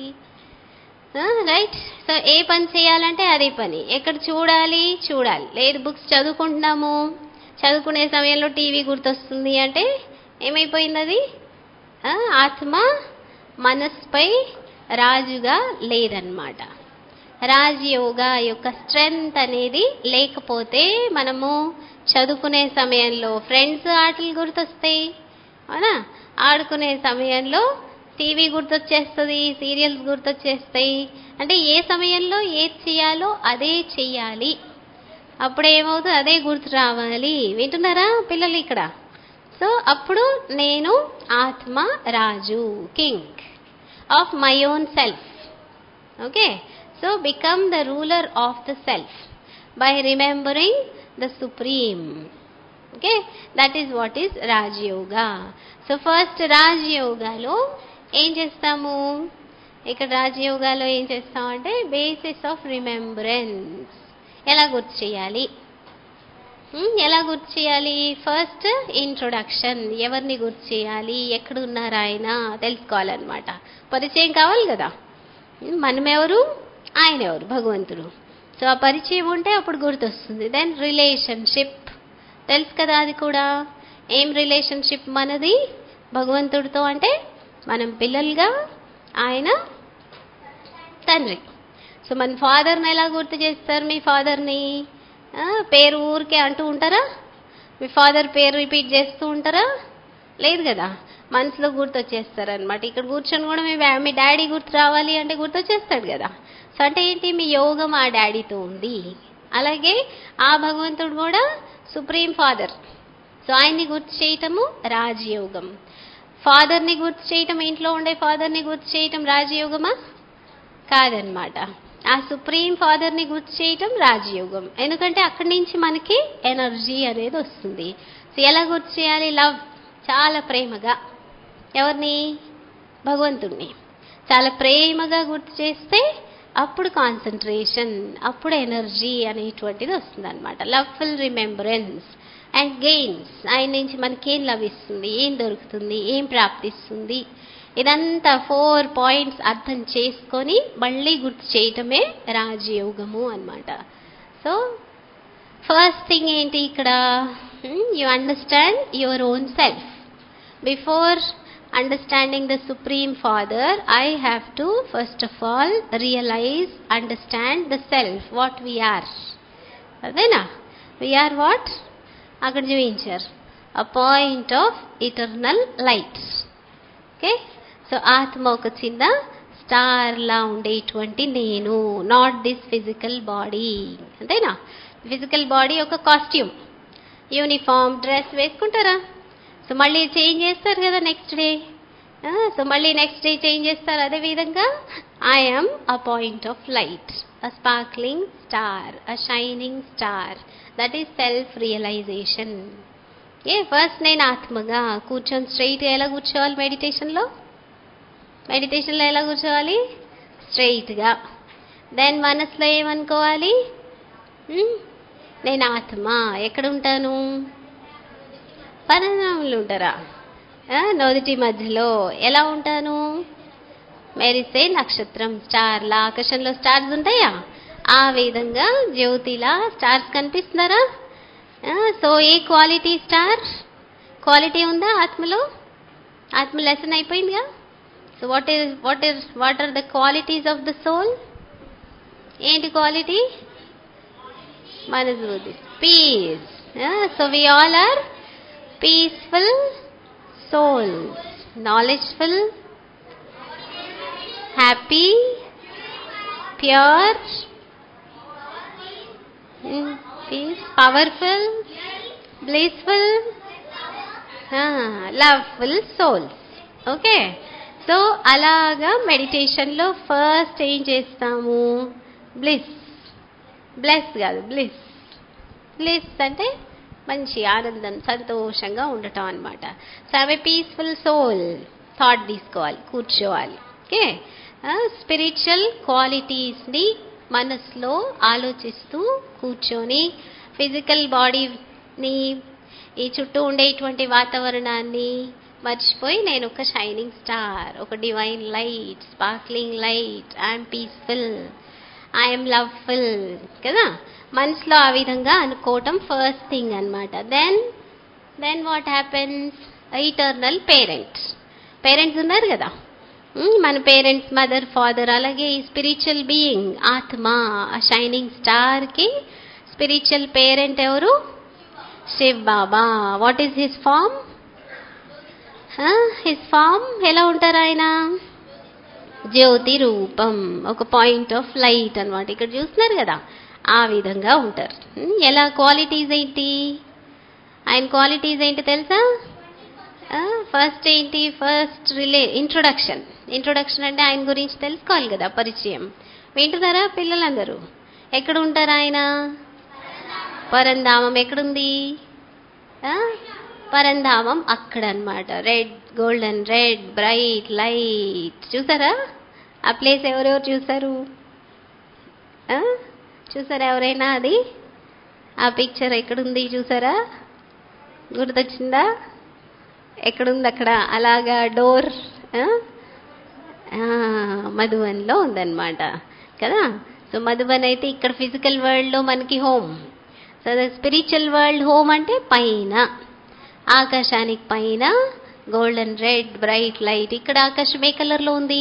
రైట్ సో ఏ పని చేయాలంటే అదే పని ఎక్కడ చూడాలి చూడాలి లేదు బుక్స్ చదువుకుంటున్నాము చదువుకునే సమయంలో టీవీ గుర్తొస్తుంది అంటే ఏమైపోయింది అది ఆ, ఆత్మ మనస్పై రాజుగా లేదన్నమాట రాజయోగా యొక్క స్ట్రెంగ్త్ అనేది లేకపోతే మనము చదువుకునే సమయంలో ఫ్రెండ్స్ ఆటలు గుర్తొస్తాయి అవునా ఆడుకునే సమయంలో టీవీ గుర్తొచ్చేస్తుంది సీరియల్స్ గుర్తొచ్చేస్తాయి అంటే ఏ సమయంలో ఏది చేయాలో అదే చెయ్యాలి అప్పుడు ఏమవుతుంది అదే గుర్తు రావాలి వింటున్నారా పిల్లలు ఇక్కడ సో అప్పుడు నేను ఆత్మ రాజు king of my own self okay so become the ruler of the self by remembering the supreme okay that is what is Rajayoga so first రాజయోగాలో ఏం చేస్తాము ఇక్కడ రాజయోగాలో ఏం చేస్తామంటే బేసిస్ ఆఫ్ రిమెంబరెన్స్ ఎలా గుర్తు చేయాలి Hmm, ఎలా గుర్తు చేయాలి ఫస్ట్ ఇంట్రొడక్షన్ ఎవరిని గుర్తు చేయాలి ఎక్కడ ఉన్నారు ఆయన తెలుసుకోవాలన్నమాట పరిచయం కావాలి కదా Hmm, మనమెవరు ఆయన ఎవరు భగవంతుడు సో ఆ పరిచయం ఉంటే అప్పుడు గుర్తొస్తుంది దెన్ రిలేషన్షిప్ తెలుసు కదా అది కూడా ఏం రిలేషన్షిప్ మనది భగవంతుడితో అంటే మనం పిల్లలుగా ఆయన తండ్రి సో మన ఫాదర్ని ఎలా గుర్తు చేస్తారు మీ ఫాదర్ని ఆ, పేరు ఊరికే అంటూ ఉంటారా మీ ఫాదర్ పేరు రిపీట్ చేస్తూ ఉంటారా లేదు కదా మనసులో గుర్తొచ్చేస్తారు అనమాట ఇక్కడ కూర్చొని కూడా మీ డా- మీ డాడీ గుర్తు రావాలి అంటే గుర్తొచ్చేస్తాడు కదా సో అంటే ఏంటి మీ యోగం ఆ డాడీతో ఉంది అలాగే ఆ భగవంతుడు కూడా సుప్రీం ఫాదర్ సో ఆయన్ని గుర్తు చేయటము రాజయోగం ఫాదర్ని గుర్తు చేయటం ఇంట్లో ఉండే ఫాదర్ని గుర్తు చేయటం రాజయోగమా కాదనమాట ఆ సుప్రీం ఫాదర్ని గుర్తు చేయటం రాజయోగం ఎందుకంటే అక్కడి నుంచి మనకి ఎనర్జీ అనేది వస్తుంది సో ఎలా గుర్తు చేయాలి లవ్ చాలా ప్రేమగా ఎవరిని భగవంతుణ్ణి చాలా ప్రేమగా గుర్తు చేస్తే అప్పుడు కాన్సన్ట్రేషన్ అప్పుడు ఎనర్జీ అనేటువంటిది వస్తుంది అనమాట లవ్ఫుల్ రిమెంబరెన్స్ అండ్ గెయిన్స్ ఆయన నుంచి మనకి ఏం లభిస్తుంది ఏం దొరుకుతుంది ఏం ప్రాప్తిస్తుంది ఇదంతా ఫోర్ పాయింట్స్ అర్థం చేసుకొని మళ్ళీ గుర్తు చేయటమే రాజయోగము అన్నమాట సో ఫస్ట్ థింగ్ ఏంటి ఇక్కడ you understand your own self before understanding the supreme father I have to first of all realize understand the self what we are అదేనా వీఆర్ వాట్ అక్కడ చూపించారు a point of eternal light okay so ఆత్మ ఒక చిన్న star లా ఉండేటువంటి నేను not this physical body అంతేనా ఫిజికల్ బాడీ ఒక కాస్ట్యూమ్ యూనిఫామ్ డ్రెస్ వేసుకుంటారా సో మళ్ళీ చేంజ్ చేస్తారు కదా నెక్స్ట్ డే సో మళ్ళీ నెక్స్ట్ డే చేంజ్ చేస్తారు అదే విధంగా I am a point of light, a sparkling star, a shining star. That is self-realization. ఏ ఫస్ట్ నేను ఆత్మగా కూర్చొని స్ట్రైట్గా ఎలా కూర్చోవాలి మెడిటేషన్లో మెడిటేషన్లో ఎలా కూర్చోవాలి స్ట్రైట్గా దెన్ మనసులో ఏమనుకోవాలి హ్మ్? నేను ఆత్మ ఎక్కడ ఉంటాను పరనామంలో ఉంటారా ఆ, నొదటి మధ్యలో ఎలా ఉంటాను మెరిసే నక్షత్రం స్టార్లా ఆకాశంలో స్టార్స్ ఉంటాయా ఆ విధంగా జ్యోతిలా స్టార్స్ కనిపిస్తున్నారా ఆ, so a quality star quality ఉందా ఆత్మలో ఆత్మ లెసన్ అయిపోయిందిగా so what is what is what are the qualities of the soul ఏంటి క్వాలిటీ మనసు peace so we all are peaceful souls, knowledgeful, happy, pure, mm, peace, powerful, blissful, ah, loveful souls. Okay so అలాగా మెడిటేషన్లో first ఏం చేస్తాము bliss bless కాదు bliss bliss అంటే మంచి ఆనందం సంతోషంగా ఉండటం అనమాట so have a peaceful soul thought తీసుకోవాలి కూర్చోవాలి ఓకే స్పిరిచువల్ క్వాలిటీస్ని మనసులో ఆలోచిస్తూ కూర్చొని ఫిజికల్ బాడీని ఈ చుట్టూ ఉండేటువంటి వాతావరణాన్ని మర్చిపోయి నేను ఒక షైనింగ్ స్టార్ ఒక divine light sparkling light I'm peaceful I'm loveful కదా మనసులో ఆ విధంగా అనుకోవటం ఫస్ట్ థింగ్ అనమాట then then what happens eternal parents parents ఉన్నారు కదా మ్మ్, మన పేరెంట్స్ మదర్ ఫాదర్ అలాగే ఈ స్పిరిచువల్ బీయింగ్ ఆత్మ ఆ షైనింగ్ స్టార్కి స్పిరిచువల్ పేరెంట్ ఎవరు Shiv Baba what is his form his form ఎలా ఉంటారు ఆయన జ్యోతి రూపం ఒక పాయింట్ ఆఫ్ లైట్ అన్నమాట ఇక్కడ చూస్తున్నారు కదా ఆ విధంగా ఉంటారు ఉమ్, ఎలా క్వాలిటీస్ ఏంటి ఆయన క్వాలిటీస్ ఏంటి తెలుసా ఫస్ట్ ఏంటి ఫస్ట్ రిలే ఇంట్రొడక్షన్ ఇంట్రొడక్షన్ అంటే ఆయన గురించి తెలుసుకోవాలి కదా పరిచయం వింటున్నారా పిల్లలందరూ ఎక్కడ ఉంటారు ఆయన పరంధామం ఎక్కడుంది ఆ? పరంధామం అక్కడ అన్నమాట red golden red bright light చూసారా ఆ ప్లేస్ ఎవరెవరు చూసారు ఆ? చూసారా ఎవరైనా అది ఆ పిక్చర్ ఎక్కడుంది చూసారా గుర్తొచ్చిందా ఎక్కడుంది అక్కడ అలాగా డోర్ మధువన్లో ఉందన్నమాట కదా సో మధువన్ అయితే ఇక్కడ ఫిజికల్ వరల్డ్లో మనకి home so the spiritual world home అంటే పైన ఆకాశానికి పైన గోల్డెన్ రెడ్ బ్రైట్ లైట్ ఇక్కడ ఆకాశం ఏ కలర్లో ఉంది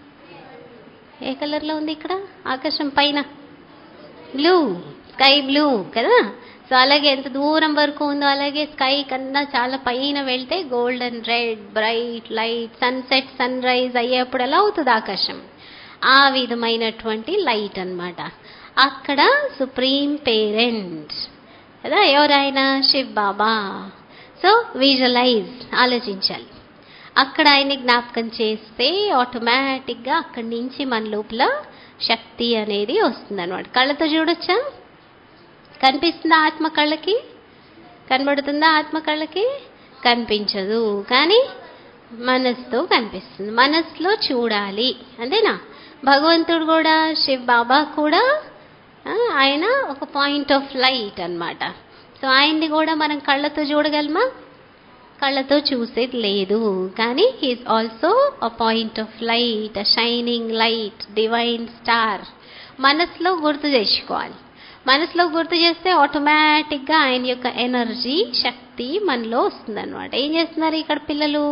ఏ కలర్లో ఉంది ఇక్కడ ఆకాశం పైన బ్లూ స్కై బ్లూ కదా సో అలాగే ఎంత దూరం వరకు ఉందో అలాగే స్కై కన్నా చాలా పైన వెళ్తే golden red bright light sunset sunrise అయ్యేప్పుడు ఎలా అవుతుంది ఆకాశం ఆ విధమైనటువంటి లైట్ అన్నమాట అక్కడ సుప్రీం పేరెంట్ కదా ఎవరైనా శివ్ బాబా సో విజువలైజ్ ఆలోచించాలి అక్కడ ఆయన్ని జ్ఞాపకం చేస్తే ఆటోమేటిక్గా అక్కడి నుంచి మన లోపల శక్తి అనేది వస్తుంది అనమాట కళ్ళతో చూడొచ్చా కనిపిస్తుందా ఆత్మ కళ్ళకి కనబడుతుందా ఆత్మ కళ్ళకి కనిపించదు కానీ మనసుతో కనిపిస్తుంది మనసులో చూడాలి అంతేనా భగవంతుడు కూడా శివ్ బాబా కూడా ఆ, ఆయన ఒక పాయింట్ ఆఫ్ లైట్ అన్నమాట సో ఆయన్ని కూడా మనం కళ్ళతో చూడగలమా కళ్ళతో చూసేది లేదు కానీ he's also a point of light a shining light divine star మనసులో గుర్తు చేసుకోవాలి మనసులో గుర్తు చేస్తే ఆటోమేటిక్గా ఆయన యొక్క ఎనర్జీ శక్తి మనలో వస్తుందన్నమాట ఏం చేస్తున్నారు ఇక్కడ పిల్లలు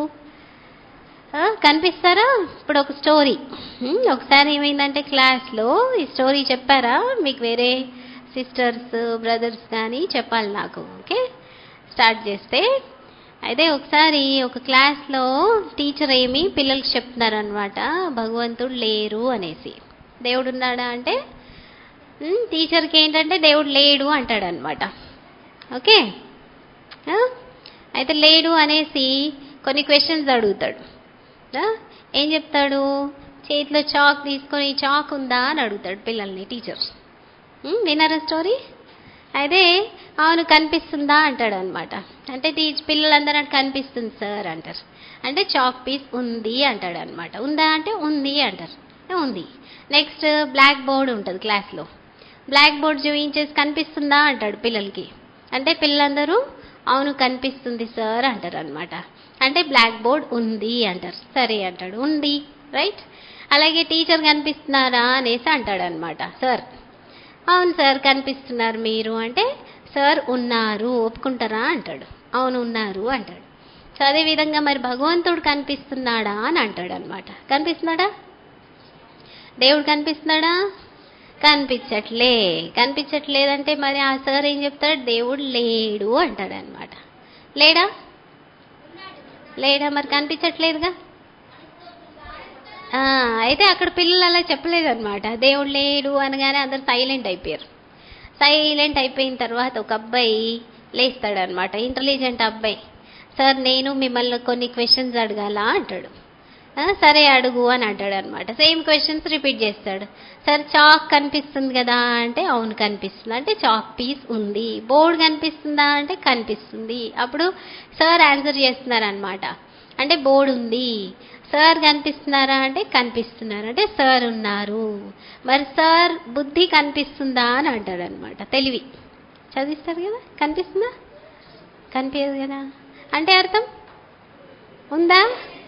ఆ, కనిపిస్తారా ఇప్పుడు ఒక స్టోరీ ఉమ్, ఒకసారి ఏమైందంటే క్లాస్లో ఈ స్టోరీ చెప్పారా మీకు వేరే సిస్టర్స్ బ్రదర్స్ కానీ చెప్పాలి నాకు ఓకే స్టార్ట్ చేస్తే అయితే ఒకసారి ఒక క్లాస్లో టీచర్ ఏమి పిల్లలకి చెప్తున్నారనమాట భగవంతుడు లేరు అనేసి దేవుడు ఉన్నాడా అంటే ఉమ్, టీచర్కి ఏంటంటే దేవుడు లేడు అంటాడనమాట ఓకే ఆ? అయితే లేడు అనేసి కొన్ని క్వశ్చన్స్ అడుగుతాడు ఆ? ఏం చెప్తాడు చేతిలో చాక్ తీసుకొని చాక్ ఉందా అని అడుగుతాడు పిల్లల్ని టీచర్ విన్నారా స్టోరీ అయితే అవును కనిపిస్తుందా అంటాడు అనమాట అంటే టీ పిల్లలందరూ అంటే కనిపిస్తుంది సార్ అంటారు అంటే చాక్ పీస్ ఉంది అంటాడు అనమాట ఉందా అంటే ఉంది అంటారు ఉంది నెక్స్ట్ బ్లాక్ బోర్డ్ ఉంటుంది క్లాస్లో బ్లాక్ బోర్డ్ చూపించేసి కనిపిస్తుందా అంటాడు పిల్లలకి అంటే పిల్లలందరూ అవును కనిపిస్తుంది సార్ అంటారు అనమాట అంటే బ్లాక్ బోర్డ్ ఉంది అంటారు సరే అంటాడు ఉంది రైట్ అలాగే టీచర్ కనిపిస్తున్నారా అనేసి అంటాడు అనమాట సార్ అవును సార్ కనిపిస్తున్నారు మీరు అంటే సార్ ఉన్నారు ఒప్పుకుంటారా అంటాడు అవును ఉన్నారు అంటాడు సో అదేవిధంగా మరి భగవంతుడు కనిపిస్తున్నాడా అని అంటాడు అనమాట కనిపిస్తున్నాడా దేవుడు కనిపిస్తున్నాడా కనిపించట్లే కనిపించట్లేదంటే మరి ఆ సార్ ఏం చెప్తాడు దేవుడు లేడు అంటాడు అనమాట లేడా లేడా మరి కనిపించట్లేదుగా ఆ, అయితే అక్కడ పిల్లలు అలా చెప్పలేదు అనమాట దేవుడు లేడు అనగానే అందరు సైలెంట్ అయిపోయారు సైలెంట్ అయిపోయిన తర్వాత ఒక అబ్బాయి లేస్తాడు అనమాట ఇంటెలిజెంట్ అబ్బాయి సార్ నేను మిమ్మల్ని కొన్ని క్వశ్చన్స్ అడగాల అంటాడు "ఆ, సరే అడుగు అని అంటాడు అనమాట సేమ్ క్వశ్చన్స్ రిపీట్ చేస్తాడు సార్ చాక్ కనిపిస్తుంది కదా అంటే అవును కనిపిస్తుంది అంటే చాక్ పీస్ ఉంది బోర్డు కనిపిస్తుందా అంటే కనిపిస్తుంది అప్పుడు సార్ ఆన్సర్ చేస్తున్నారు అనమాట అంటే బోర్డు ఉంది సార్ కనిపిస్తున్నారా అంటే కనిపిస్తున్నారు అంటే సార్ ఉన్నారు మరి సార్ బుద్ధి కనిపిస్తుందా అని అంటాడు అనమాట తెలివి చదివిస్తారు కదా కనిపిస్తుందా కనిపించదు కదా అంటే అర్థం ఉందా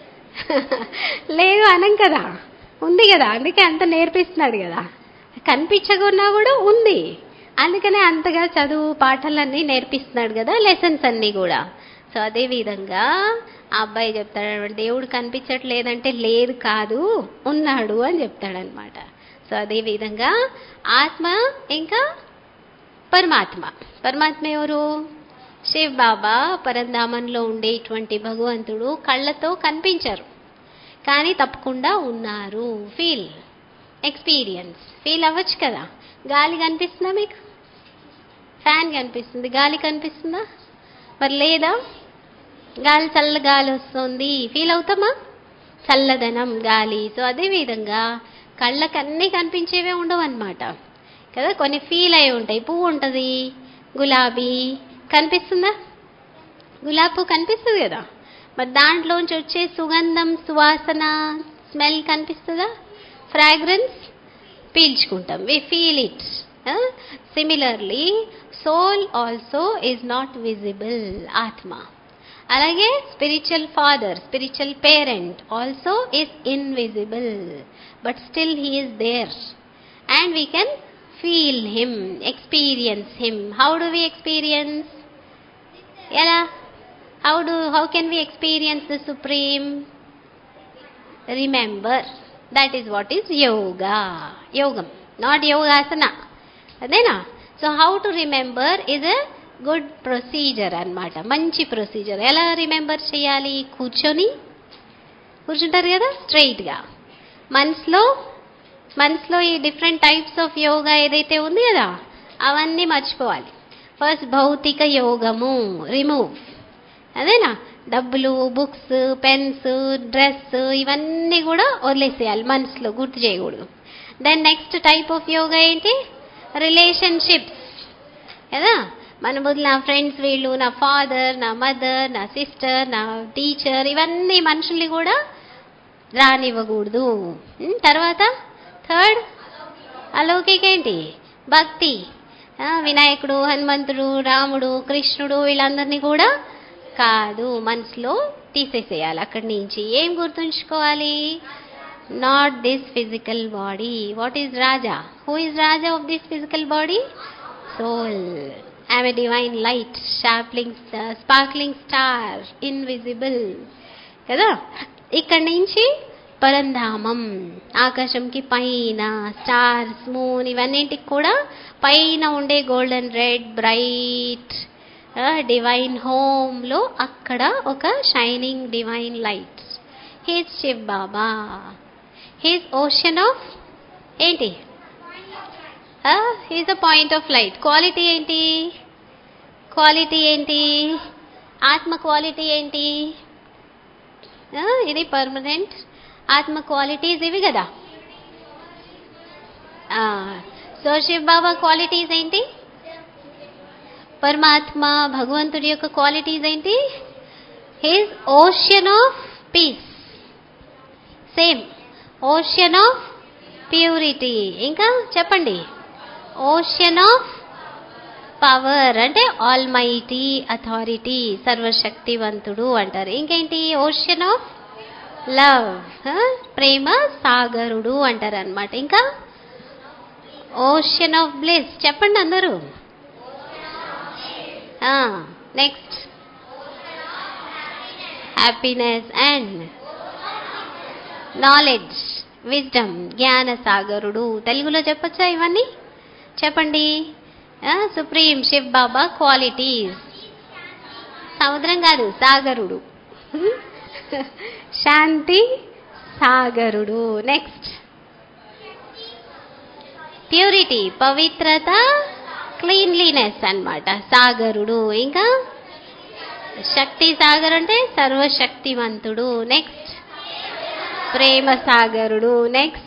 లేదు అనం కదా ఉంది కదా అందుకే అంత నేర్పిస్తున్నాడు కదా కనిపించకున్నా కూడా ఉంది అందుకనే అంతగా చదువు పాఠాలన్నీ నేర్పిస్తున్నాడు కదా లెసన్స్ అన్నీ కూడా సో అదే విధంగా ఆ అబ్బాయి చెప్తాడు దేవుడు కనిపించట్లేదంటే లేదు కాదు ఉన్నాడు అని చెప్తాడనమాట సో అదే విధంగా ఆత్మ ఇంకా పరమాత్మ పరమాత్మ ఎవరు శివ్ బాబా పరంధామంలో ఉండేటువంటి భగవంతుడు కళ్ళతో కనిపించరు కానీ తప్పకుండా ఉన్నారు ఫీల్ ఎక్స్పీరియన్స్ ఫీల్ అవ్వచ్చు కదా గాలి కనిపిస్తుందా మీకు ఫ్యాన్ కనిపిస్తుంది గాలి కనిపిస్తుందా మరి లేదా గాలి చల్ల గాలి వస్తుంది ఫీల్ అవుతామా చల్లదనం గాలి సో అదేవిధంగా కళ్ళకి అన్నీ కనిపించేవే ఉండవు అనమాట కదా కొన్ని ఫీల్ అయి ఉంటాయి పువ్వు ఉంటుంది గులాబీ కనిపిస్తుందా గులాబీ పువ్వు కనిపిస్తుంది కదా మరి దాంట్లోంచి వచ్చే సుగంధం సువాసన స్మెల్ కనిపిస్తుందా ఫ్రాగ్రెన్స్ పీల్చుకుంటాం we feel it similarly soul also is not visible ఆత్మ అలాగే spiritual father spiritual parent also is invisible but still he is there and we can feel him experience him how do we experience ఎలా how do how can we experience the supreme remember that is what is yoga యోగం not yogasana అదేనా so how to remember is a good procedure అన్నమాట మంచి procedure ఎలా remember చేయాలి కూర్చొని కూర్చుంటారు కదా స్ట్రైట్గా మనసులో మనసులో ఈ డిఫరెంట్ టైప్స్ ఆఫ్ యోగా ఏదైతే ఉంది కదా అవన్నీ మర్చిపోవాలి ఫస్ట్ భౌతిక యోగము రిమూవ్ అదేనా డబ్బులు బుక్స్ పెన్స్ డ్రెస్ ఇవన్నీ కూడా వదిలేసేయాలి మనసులో గుర్తు చేయకూడదు then next type of yoga ఏంటి రిలేషన్షిప్స్ కదా మన బదులు నా ఫ్రెండ్స్ వీళ్ళు నా ఫాదర్ నా మదర్ నా సిస్టర్ నా టీచర్ ఇవన్నీ మనుషుల్ని కూడా రానివ్వకూడదు ఉమ్, తర్వాత థర్డ్ అలౌకిక ఏంటి భక్తి ఆ, వినాయకుడు హనుమంతుడు రాముడు కృష్ణుడు వీళ్ళందరినీ కూడా కాదు మనసులో తీసేసేయాలి అక్కడి నుంచి ఏం గుర్తుంచుకోవాలి not this physical body what is raja who is raja of this physical body soul I'm a divine light sparkling sparkling star invisible కదా ఇక్కడి నుంచి పరంధామం ఆకాశంకి పైన స్టార్స్ మూన్ ఇవన్నింటికి కూడా పైన ఉండే గోల్డెన్ రెడ్ బ్రైట్ డివైన్ హోమ్లో అక్కడ ఒక shining divine light he's Shiv Baba he's ocean of ఏంటి he's a point of light quality ఏంటి క్వాలిటీ ఏంటి ఆత్మ క్వాలిటీ ఏంటి ఆ, ఇది పర్మనెంట్ ఆత్మ క్వాలిటీస్ ఇవి కదా సో శివ్ బాబా క్వాలిటీస్ ఏంటి పరమాత్మ భగవంతుడి యొక్క క్వాలిటీస్ ఏంటి his ocean of peace same ocean of purity ఇంకా చెప్పండి ఓషియన్ ఆఫ్ పవర్ అంటే ఆల్ మైటీ అథారిటీ సర్వశక్తివంతుడు అంటారు ఇంకేంటి ఓషియన్ ఆఫ్ లవ్ ప్రేమ సాగరుడు అంటారు అనమాట ఇంకా ఓషియన్ ఆఫ్ బ్లిస్ చెప్పండి అందరూ next happiness and knowledge wisdom జ్ఞాన సాగరుడు తెలుగులో చెప్పచ్చా ఇవన్నీ చెప్పండి సుప్రీం శివ్ బాబా క్వాలిటీస్ సముద్రం కాదు సాగరుడు శాంతి సాగరుడు నెక్స్ట్ ప్యూరిటీ పవిత్రత క్లీన్లీనెస్ అన్నమాట సాగరుడు ఇంకా శక్తి సాగర్ అంటే సర్వశక్తివంతుడు నెక్స్ట్ ప్రేమ సాగరుడు నెక్స్ట్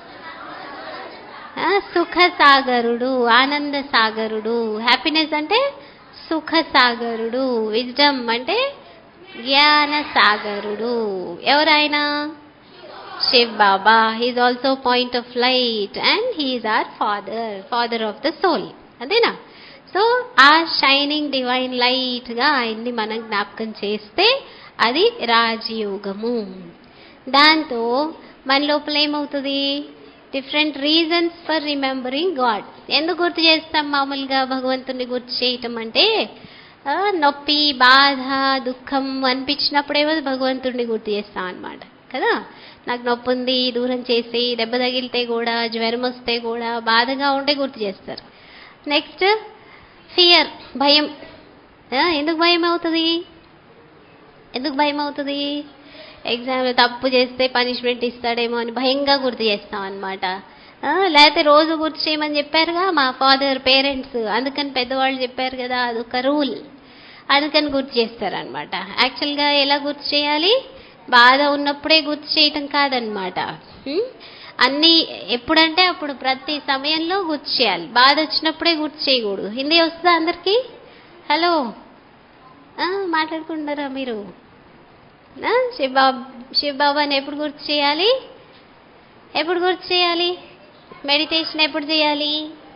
సుఖ సాగరుడు ఆనంద సాగరుడు హ్యాపీనెస్ అంటే సుఖ సాగరుడు విజ్డమ్ అంటే జ్ఞాన సాగరుడు ఎవరైనా Shiv Baba he's also point of light and he's our father father of the soul అదేనా సో ఆ షైనింగ్ డివైన్ లైట్గా ఆయన్ని మనం జ్ఞాపకం చేస్తే అది రాజయోగము దాంతో మన లోపల ఏమవుతుంది different reasons for remembering God ఎందుకు గుర్తు చేస్తాం మామూలుగా భగవంతుని గుర్తు చేయటం అంటే నొప్పి బాధ దుఃఖం అనిపించినప్పుడేమో భగవంతుడిని గుర్తు చేస్తాం అనమాట కదా నాకు నొప్పి ఉంది దూరం చేసి దెబ్బ తగిలితే కూడా జ్వరం వస్తే కూడా బాధగా ఉంటే గుర్తు చేస్తారు నెక్స్ట్ ఫియర్ భయం ఎందుకు భయం అవుతుంది ఎందుకు భయం అవుతుంది ఎగ్జామ్ తప్పు చేస్తే పనిష్మెంట్ ఇస్తాడేమో అని భయంగా గుర్తు చేస్తాం అనమాట లేకపోతే రోజు గుర్తు చేయమని చెప్పారుగా మా ఫాదర్ పేరెంట్స్ అందుకని పెద్దవాళ్ళు చెప్పారు కదా అదొక రూల్ అందుకని గుర్తు చేస్తారనమాట యాక్చువల్గా ఎలా గుర్తు చేయాలి బాధ ఉన్నప్పుడే గుర్తు చేయటం కాదనమాట అన్నీ ఎప్పుడంటే అప్పుడు ప్రతి సమయంలో గుర్తు చేయాలి బాధ వచ్చినప్పుడే గుర్తు చేయకూడదు హిందీ వస్తుందా అందరికీ హలో మాట్లాడుకుంటారా మీరు శివబాబు శివబాబాని ఎప్పుడు గుర్తు చేయాలి ఎప్పుడు గుర్తు చేయాలి మెడిటేషన్ ఎప్పుడు చేయాలి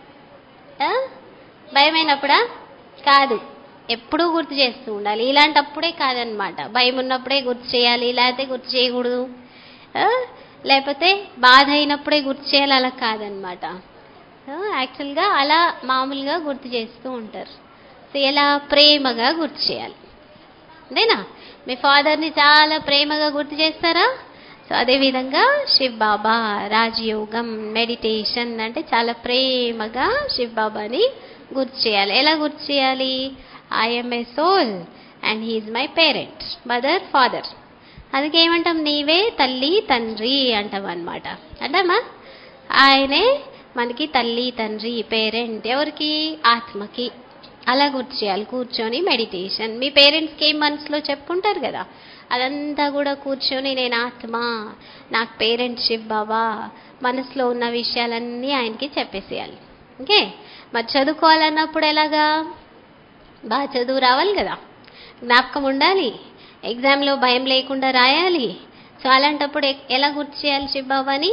భయమైనప్పుడా కాదు ఎప్పుడూ గుర్తు చేస్తూ ఉండాలి ఇలాంటప్పుడే కాదనమాట భయం ఉన్నప్పుడే గుర్తు చేయాలి లేకపోతే గుర్తు చేయకూడదు లేకపోతే బాధ అయినప్పుడే గుర్తు చేయాలి అలా కాదనమాట యాక్చువల్గా అలా మామూలుగా గుర్తు చేస్తూ ఉంటారు సో ఎలా ప్రేమగా గుర్తు చేయాలి అంతేనా మీ ఫాదర్ని చాలా ప్రేమగా గుర్తు చేస్తారా సో అదేవిధంగా శివ్ బాబా రాజయోగం మెడిటేషన్ అంటే చాలా ప్రేమగా శివ్ బాబాని గుర్తు చేయాలి ఎలా గుర్తు చేయాలి I'm a soul and he's my parent mother father అందుకే ఏమంటాం నీవే తల్లి తండ్రి అంటాం అనమాట అంటామా ఆయనే మనకి తల్లి తండ్రి పేరెంట్ ఎవరికి ఆత్మకి అలా గుర్తు చేయాలి కూర్చొని మెడిటేషన్ మీ పేరెంట్స్కి ఏం మనసులో చెప్పుకుంటారు కదా అదంతా కూడా కూర్చొని నేను ఆత్మ నాకు పేరెంట్ శివ్ బాబా మనసులో ఉన్న విషయాలన్నీ ఆయనకి చెప్పేసేయాలి ఓకే మరి చదువుకోవాలన్నప్పుడు ఎలాగా బాగా చదువు రావాలి కదా జ్ఞాపకం ఉండాలి ఎగ్జామ్లో భయం లేకుండా రాయాలి సో అలాంటప్పుడు ఎలా గుర్తు చేయాలి శివ్ బాబాని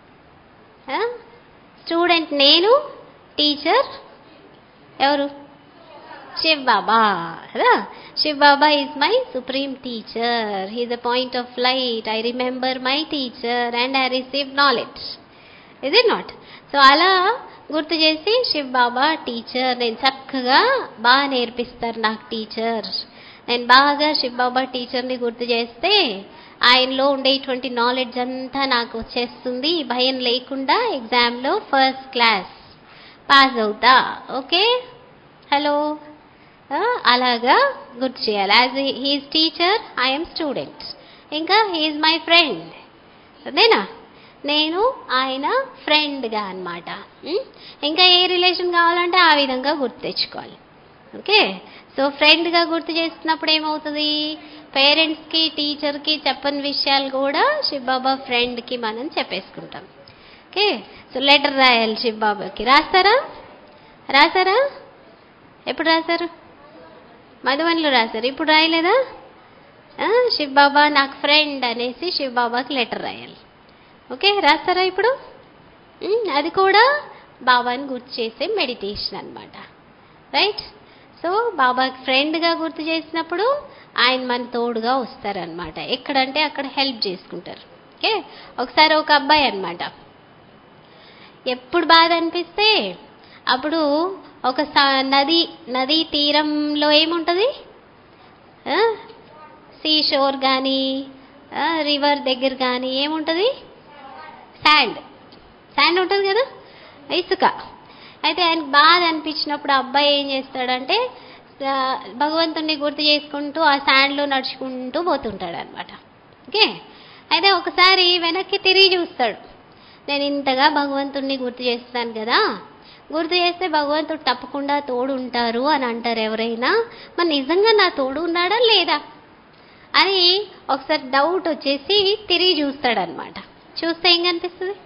స్టూడెంట్ నేను టీచర్ ఎవరు శివ్ బాబా కదా Shiv Baba is my supreme teacher he's a point of light I remember my teacher and I receive knowledge is it not so అలా గుర్తు చేసి శివ్ బాబా టీచర్ నేను చక్కగా బాగా నేర్పిస్తారు నాకు టీచర్ నేను బాగా శివ్ బాబా టీచర్ని గుర్తు చేస్తే ఆయనలో ఉండేటువంటి నాలెడ్జ్ అంతా నాకు వచ్చేస్తుంది భయం లేకుండా ఎగ్జామ్లో ఫస్ట్ క్లాస్ పాస్ అవుతా ఓకే హలో అలాగా గుర్తు చేయాలి as he's teacher I'm student ఇంకా హీఈస్ మై ఫ్రెండ్ అదేనా నేను ఆయన ఫ్రెండ్గా అనమాట ఇంకా ఏ రిలేషన్ కావాలంటే ఆ విధంగా గుర్తు తెచ్చుకోవాలి ఓకే సో ఫ్రెండ్గా గుర్తు చేస్తున్నప్పుడు ఏమవుతుంది పేరెంట్స్కి టీచర్కి చెప్పని విషయాలు కూడా శివబాబా ఫ్రెండ్కి మనం చెప్పేసుకుంటాం ఓకే సో లెటర్ రాయాలి శివబాబాకి రాస్తారా రాసారా ఎప్పుడు రాశారు మధువన్లు రాశారు ఇప్పుడు రాయలేదా ఆ, శివబాబా నాకు ఫ్రెండ్ అనేసి శివబాబాకి లెటర్ రాయాలి ఓకే రాస్తారా ఇప్పుడు ఉమ్, అది కూడా బాబాని గుర్తు చేసే మెడిటేషన్ అన్నమాట రైట్ సో బాబాకి ఫ్రెండ్గా గుర్తు చేసినప్పుడు ఆయన మన తోడుగా వస్తారనమాట ఎక్కడంటే అక్కడ హెల్ప్ చేసుకుంటారు ఓకే ఒకసారి ఒక అబ్బాయి అన్నమాట ఎప్పుడు బాధ అనిపిస్తే అప్పుడు ఒక స- నది నదీ తీరంలో ఏముంటుంది సీ షోర్ కానీ రివర్ దగ్గర కానీ ఏముంటుంది శాండ్ శాండ్ ఉంటుంది కదా ఇసుక అయితే ఆయనకు బాధ అనిపించినప్పుడు ఆ అబ్బాయి ఏం చేస్తాడంటే ఆ, భగవంతుణ్ణి గుర్తు చేసుకుంటూ ఆ శాండ్లో నడుచుకుంటూ పోతుంటాడు అనమాట ఓకే అయితే ఒకసారి వెనక్కి తిరిగి చూస్తాడు నేను ఇంతగా భగవంతుణ్ణి గుర్తు చేస్తాను కదా గుర్తు చేస్తే భగవంతుడు తప్పకుండా తోడు ఉంటారు అని అంటారు ఎవరైనా మరి నిజంగా నా తోడు ఉన్నాడా లేదా అని ఒకసారి డౌట్ వచ్చేసి తిరిగి చూస్తాడనమాట చూస్తే ఏం కనిపిస్తుంది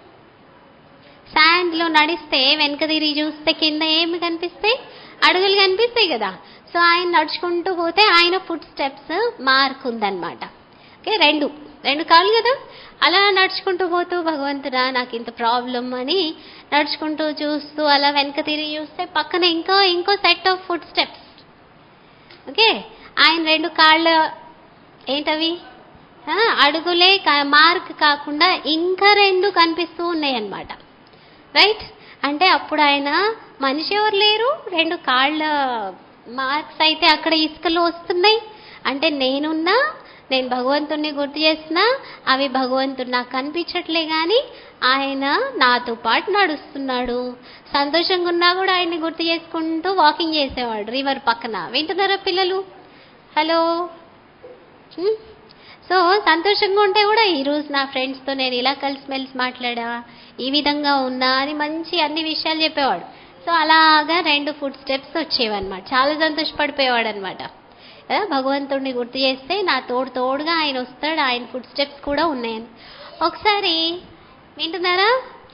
శాండ్లో నడిస్తే వెనక తిరిగి చూస్తే కింద ఏమి కనిపిస్తాయి అడుగులు కనిపిస్తాయి కదా సో ఆయన నడుచుకుంటూ పోతే ఆయన ఫుడ్ స్టెప్స్ మార్క్ ఉందన్నమాట ఓకే రెండు రెండు కాళ్ళు కదా అలా నడుచుకుంటూ పోతూ భగవంతుడా నాకు ఇంత ప్రాబ్లం అని నడుచుకుంటూ చూస్తూ అలా వెనక తిరిగి చూస్తే పక్కన ఇంకో ఇంకో set of foot steps okay ఆయన రెండు కాళ్ళ ఏంటవి ఆ, అడుగులే కా- మార్క్ కాకుండా ఇంకా రెండు కనిపిస్తూ ఉన్నాయి అన్నమాట రైట్ అంటే అప్పుడు ఆయన మనిషి ఎవరు లేరు రెండు కాళ్ళ మార్క్స్ అయితే అక్కడ ఇసుకలో వస్తున్నాయి అంటే నేనున్నా నేను భగవంతుణ్ణి గుర్తు చేస్తున్నా అవి భగవంతుడు నాకు కనిపించట్లే కానీ ఆయన నాతో పాటు నడుస్తున్నాడు సంతోషంగా ఉన్నా కూడా ఆయన్ని గుర్తు చేసుకుంటూ వాకింగ్ చేసేవాడు రివర్ పక్కన వింటున్నారా పిల్లలు హలో హ్మ్? సో సంతోషంగా ఉంటే కూడా ఈరోజు నా ఫ్రెండ్స్తో నేను ఇలా కలిసిమెలిసి మాట్లాడా ఈ విధంగా ఉన్నా అని మంచి అన్ని విషయాలు చెప్పేవాడు సో అలాగా రెండు ఫుడ్ స్టెప్స్ వచ్చేవన్నమాట చాలా సంతోషపడిపోయేవాడు అనమాట భగవంతుడిని గుర్తు చేస్తే నా తోడు తోడుగా ఆయన వస్తాడు ఆయన ఫుడ్ స్టెప్స్ కూడా ఉన్నాయని ఒకసారి వింటున్నారా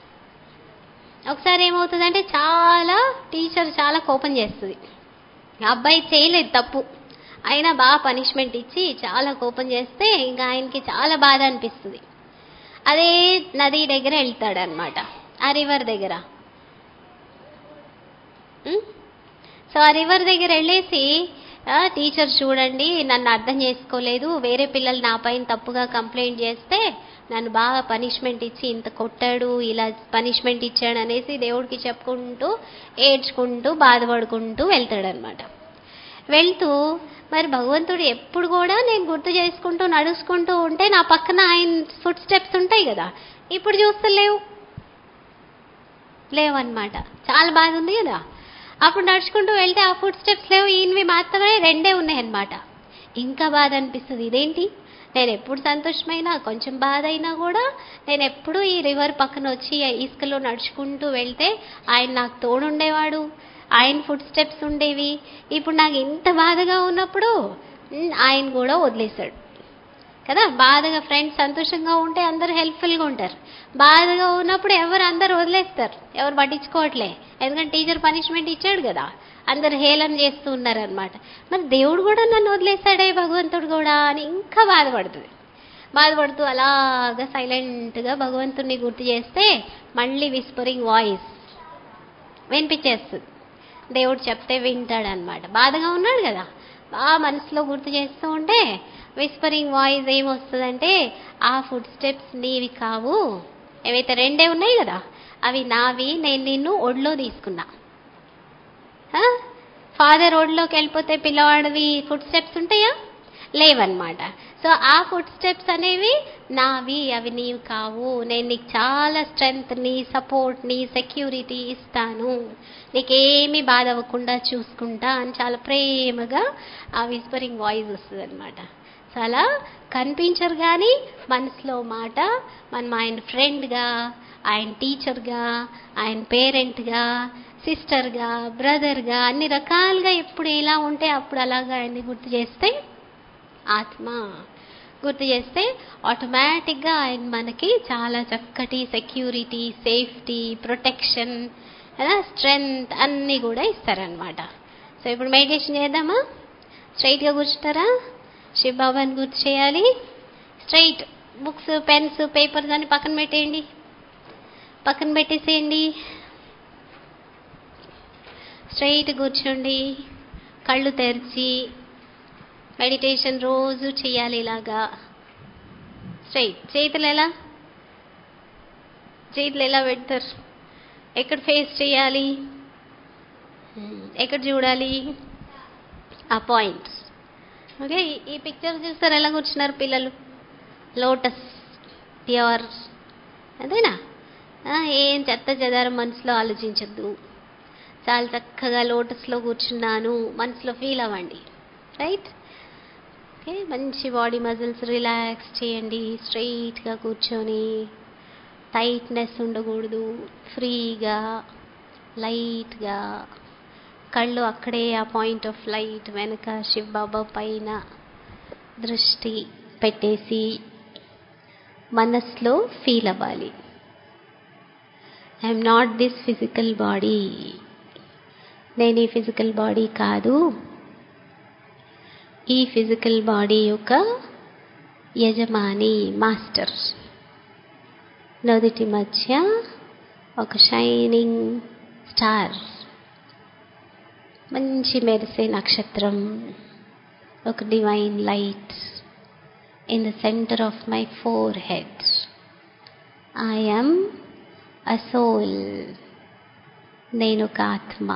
ఒకసారి ఏమవుతుందంటే చాలా టీచర్ చాలా కోపం చేస్తుంది ఆ అబ్బాయి చేయలేదు తప్పు అయినా బాగా పనిష్మెంట్ ఇచ్చి చాలా కోపం చేస్తే ఇంకా ఆయనకి చాలా బాధ అనిపిస్తుంది అదే నది దగ్గర వెళ్తాడు అనమాట ఆ రివర్ దగ్గర ఉం? సో ఆ రివర్ దగ్గర వెళ్ళేసి "ఆ, టీచర్ చూడండి నన్ను అర్థం చేసుకోలేదు వేరే పిల్లలు నా పైన తప్పుగా కంప్లైంట్ చేస్తే నన్ను బాగా పనిష్మెంట్ ఇచ్చి ఇంత కొట్టాడు ఇలా పనిష్మెంట్ ఇచ్చాడు అనేసి దేవుడికి చెప్పుకుంటూ ఏడ్చుకుంటూ బాధపడుకుంటూ వెళ్తాడనమాట వెళ్తూ మరి భగవంతుడు ఎప్పుడు కూడా నేను గుర్తు చేసుకుంటూ నడుచుకుంటూ ఉంటే నా పక్కన ఆయన ఫుడ్ స్టెప్స్ ఉంటాయి కదా ఇప్పుడు చూస్తలేవు లేవన్నమాట చాలా బాధ ఉంది కదా అప్పుడు నడుచుకుంటూ వెళ్తే ఆ ఫుడ్ స్టెప్స్ లేవు ఈయనవి మాత్రమే రెండే ఉన్నాయన్నమాట ఇంకా బాధ అనిపిస్తుంది ఇదేంటి నేను ఎప్పుడు సంతోషమైనా కొంచెం బాధ అయినా కూడా నేను ఎప్పుడు ఈ రివర్ పక్కన వచ్చి ఆ ఇసుకలో నడుచుకుంటూ వెళ్తే ఆయన నాకు తోడుండేవాడు ఆయన ఫుడ్ స్టెప్స్ ఉండేవి ఇప్పుడు నాకు ఇంత బాధగా ఉన్నప్పుడు ఉమ్, ఆయన కూడా వదిలేశాడు కదా బాధగా ఫ్రెండ్స్ సంతోషంగా ఉంటే అందరూ హెల్ప్ఫుల్గా ఉంటారు బాధగా ఉన్నప్పుడు ఎవరు అందరు వదిలేస్తారు ఎవరు పట్టించుకోవట్లే ఎందుకంటే టీచర్ పనిష్మెంట్ ఇచ్చాడు కదా అందరు హేళన చేస్తూ ఉన్నారనమాట మరి దేవుడు కూడా నన్ను వదిలేశాడే భగవంతుడు కూడా అని ఇంకా బాధపడుతుంది బాధపడుతూ అలాగా సైలెంట్గా భగవంతుడిని గుర్తు చేస్తే మళ్ళీ విస్పరింగ్ వాయిస్ వినిపించేస్తుంది దేవుడు చెప్తే వింటాడనమాట బాధగా ఉన్నాడు కదా బాగా మనసులో గుర్తు చేస్తూ ఉంటే విస్పరింగ్ వాయిస్ ఏమొస్తుందంటే ఆ ఫుడ్ స్టెప్స్ నీవి కావు ఏవైతే రెండే ఉన్నాయి కదా అవి నావి నేను నిన్ను ఒడిలో తీసుకున్నా ఫాదర్ ఒడిలోకి వెళ్ళిపోతే పిల్లవాడివి ఫుడ్ స్టెప్స్ ఉంటాయా లేవన్నమాట సో ఆ ఫుడ్ స్టెప్స్ అనేవి నావి అవి నీవి కావు నేను నీకు చాలా స్ట్రెంగ్త్ని సపోర్ట్ని సెక్యూరిటీ ఇస్తాను నీకేమీ బాధ అవ్వకుండా చూసుకుంటా అని చాలా ప్రేమగా ఆ విస్పరింగ్ వాయిస్ వస్తుంది అనమాట సో అలా కనిపించరు కానీ మనసులో మాట మనం ఆయన ఫ్రెండ్గా ఆయన టీచర్గా ఆయన పేరెంట్గా సిస్టర్గా బ్రదర్గా అన్ని రకాలుగా ఎప్పుడు ఎలా ఉంటే అప్పుడు అలాగా ఆయన్ని గుర్తు చేస్తే ఆత్మ గుర్తు చేస్తే ఆటోమేటిక్గా ఆయన మనకి చాలా చక్కటి సెక్యూరిటీ సేఫ్టీ ప్రొటెక్షన్ స్ట్రెంగ్త్ అన్నీ కూడా ఇస్తారనమాట సో ఇప్పుడు మెడిటేషన్ చేద్దామా స్ట్రైట్గా కూర్చుంటారా శివబాబాని గుర్తు చేయాలి స్ట్రైట్ బుక్స్ పెన్స్ పేపర్స్ అన్ని పక్కన పెట్టేయండి పక్కన పెట్టేసేయండి స్ట్రైట్ కూర్చోండి కళ్ళు తెరిచి మెడిటేషన్ రోజు చేయాలి ఇలాగా స్ట్రైట్ చేతులు ఎలా చేతులు ఎలా పెడతారు ఎక్కడ ఫేస్ చేయాలి ఎక్కడ చూడాలి ఆ పాయింట్స్ ఓకే ఈ పిక్చర్ చూస్తారు ఎలా కూర్చున్నారు పిల్లలు లోటస్ ప్యూర్ అదేనా ఆ, ఏం చెత్త చెదారం మనసులో ఆలోచించద్దు చాలా చక్కగా లోటస్లో కూర్చున్నాను మనసులో ఫీల్ అవ్వండి రైట్ ఓకే మంచి బాడీ మజిల్స్ రిలాక్స్ చేయండి స్ట్రైట్గా కూర్చొని టైట్నెస్ ఉండకూడదు ఫ్రీగా లైట్గా కళ్ళు అక్కడే ఆ పాయింట్ ఆఫ్ లైట్ వెనక శివ్ బాబా పైన దృష్టి పెట్టేసి మనస్లో ఫీల్ అవ్వాలి I'm not this physical body నేను ఈ ఫిజికల్ బాడీ కాదు ఈ ఫిజికల్ బాడీ యొక్క యజమాని మాస్టర్ నదుటి మధ్య ఒక షైనింగ్ స్టార్ మంచి మెరిసే నక్షత్రం ఒక divine light in the centre of my forehead I am a soul నేను ఒక ఆత్మ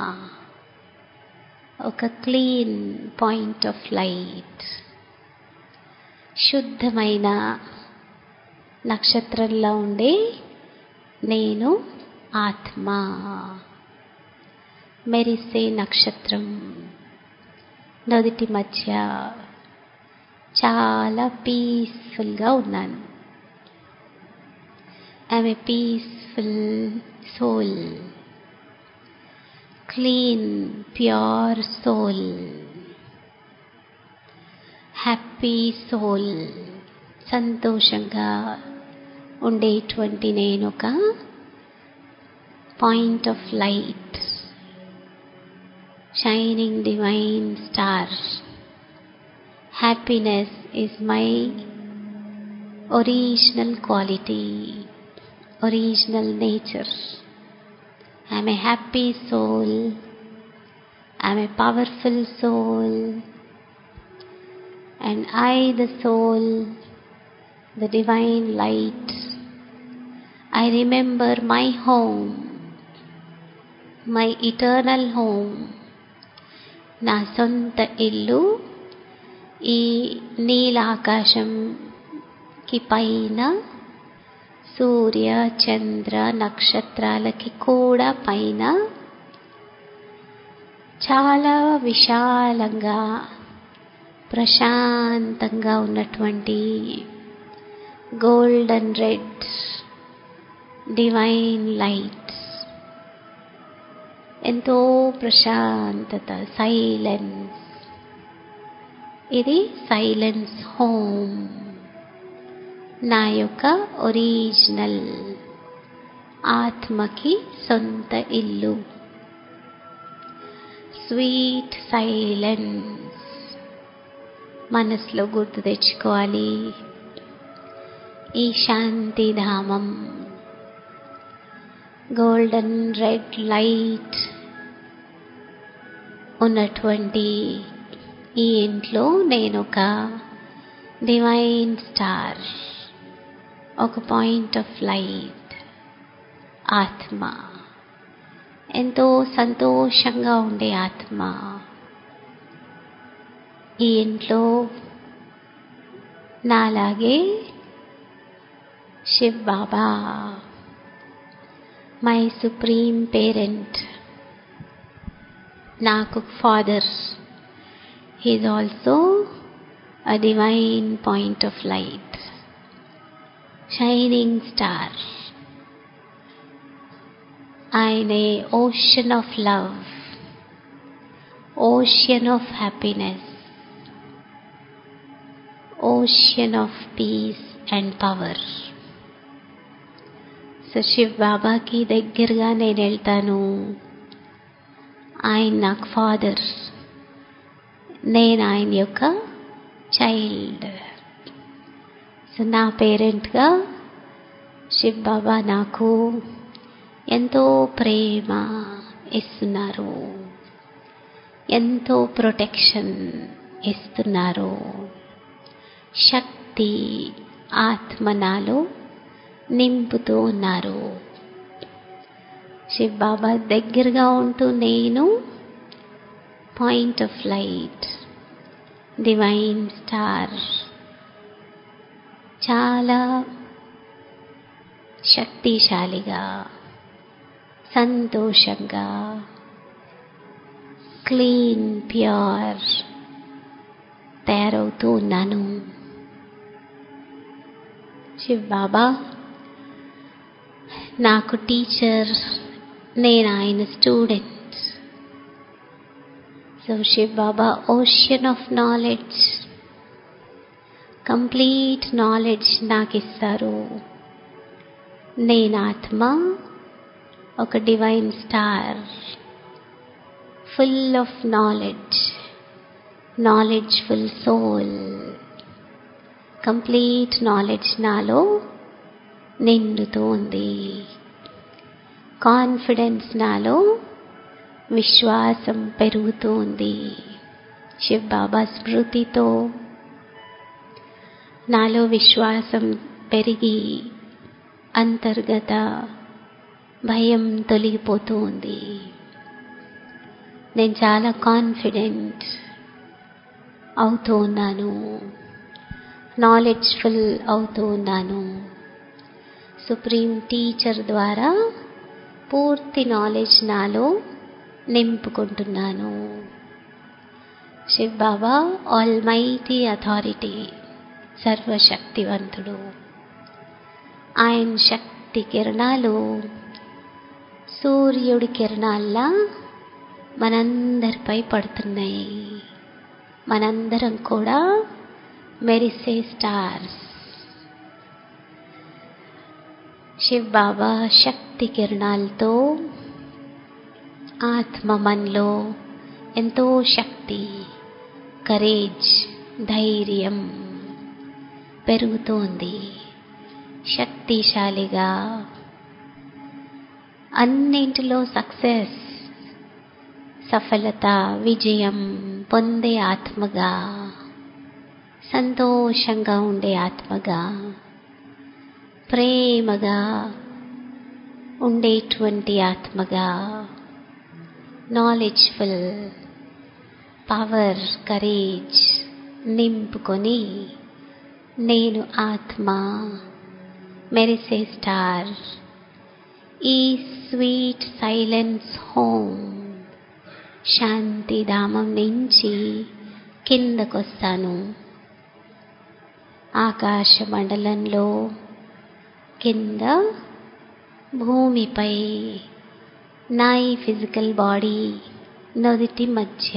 ఒక క్లీన్ పాయింట్ ఆఫ్ లైట్ శుద్ధమైన నక్షత్రంలో ఉండే నేను ఆత్మ మెరిసే నక్షత్రం నదుటి మధ్య చాలా పీస్ఫుల్గా ఉన్నాను I'm a peaceful soul clean pure soul happy soul సంతోషంగా ఉండేటువంటి నేను ఒక point of light shining divine star happiness is my original quality original nature I'm a happy soul I'm a powerful soul and I, the soul, the divine light, I remember my home, my eternal home, నా సొంత ఇల్లు ఈ నీలాకాశంకి పైన సూర్య చంద్ర నక్షత్రాలకి కూడా పైన చాలా విశాలంగా ప్రశాంతంగా ఉన్నటువంటి గోల్డెన్ రెడ్ డివైన్ లైట్ ఎంతో ప్రశాంతత సైలెన్స్ ఇది సైలెన్స్ హోమ్ నా యొక్క ఒరిజినల్ ఆత్మకి సొంత ఇల్లు స్వీట్ సైలెన్స్ మనసులో గుర్తు తెచ్చుకోవాలి ఈ శాంతిధామం గోల్డెన్ రెడ్ లైట్ ఉన్నటువంటి ఈ ఇంట్లో నేను ఒక డివైన్ స్టార్ ఒక పాయింట్ ఆఫ్ లైట్ ఆత్మ ఎంతో సంతోషంగా ఉండే ఆత్మ ఈ ఇంట్లో నాలాగే Shiv Baba my supreme parent నాకు father he's also a divine point of light shining star ఆయనే ocean of love ocean of happiness ocean of peace and power so Shiv బాబాకి దగ్గరగా నేను వెళ్తాను ఆయన నాకు ఫాదర్ నేను ఆయన యొక్క చైల్డ్ సో నా పేరెంట్గా శివ్ బాబా నాకు ఎంతో ప్రేమ ఇస్తున్నారు ఎంతో ప్రొటెక్షన్ ఇస్తున్నారు శక్తి ఆత్మ నాలో నింపుతూ ఉన్నారు శివ్ బాబా దగ్గరగా ఉంటూ నేను point of light divine star చాలా శక్తిశాలిగా సంతోషంగా క్లీన్ ప్యూర్ తయారవుతూ ఉన్నాను శివ్ బాబా నాకు టీచర్ నేను ఆయన student so Shiv Baba ocean of knowledge complete knowledge నాకు ఇస్తారు నేను ఆత్మ ఒక divine star full of knowledge knowledgeful soul complete knowledge నాలో నిండుతూ ఉంది కాన్ఫిడెన్స్ నాలో విశ్వాసం పెరుగుతూ ఉంది శివ్ బాబా స్మృతితో నాలో విశ్వాసం పెరిగి అంతర్గత భయం తొలగిపోతూ ఉంది నేను చాలా కాన్ఫిడెంట్ అవుతూ ఉన్నాను నాలెడ్జ్ఫుల్ అవుతూ ఉన్నాను సుప్రీం టీచర్ ద్వారా పూర్తి నాలెడ్జ్ నాలో నింపుకుంటున్నాను Shiv Baba almighty authority సర్వశక్తివంతుడు ఆయన శక్తి కిరణాలు సూర్యుడి కిరణాల్లా మనందరిపై పడుతున్నాయి మనందరం కూడా మెరిసే స్టార్స్ శివ్ బాబా శక్తి కిరణాలతో ఆత్మ మనలో ఎంతో శక్తి కరేజ్ ధైర్యం పెరుగుతోంది శక్తిశాలిగా అన్నింటిలో సక్సెస్ సఫలత విజయం పొందే ఆత్మగా సంతోషంగా ఉండే ఆత్మగా ప్రేమగా ఉండేటువంటి ఆత్మగా నాలెడ్జ్ఫుల్ పవర్ కరేజ్ నింపుకొని నేను ఆత్మ మెరిసే స్టార్ ఈ స్వీట్ సైలెన్స్ హోమ్ శాంతిధామం నుంచి కిందకొస్తాను ఆకాశ మండలంలో కింద భూమిపై నా ఈ ఫిజికల్ బాడీ నొదిటి మధ్య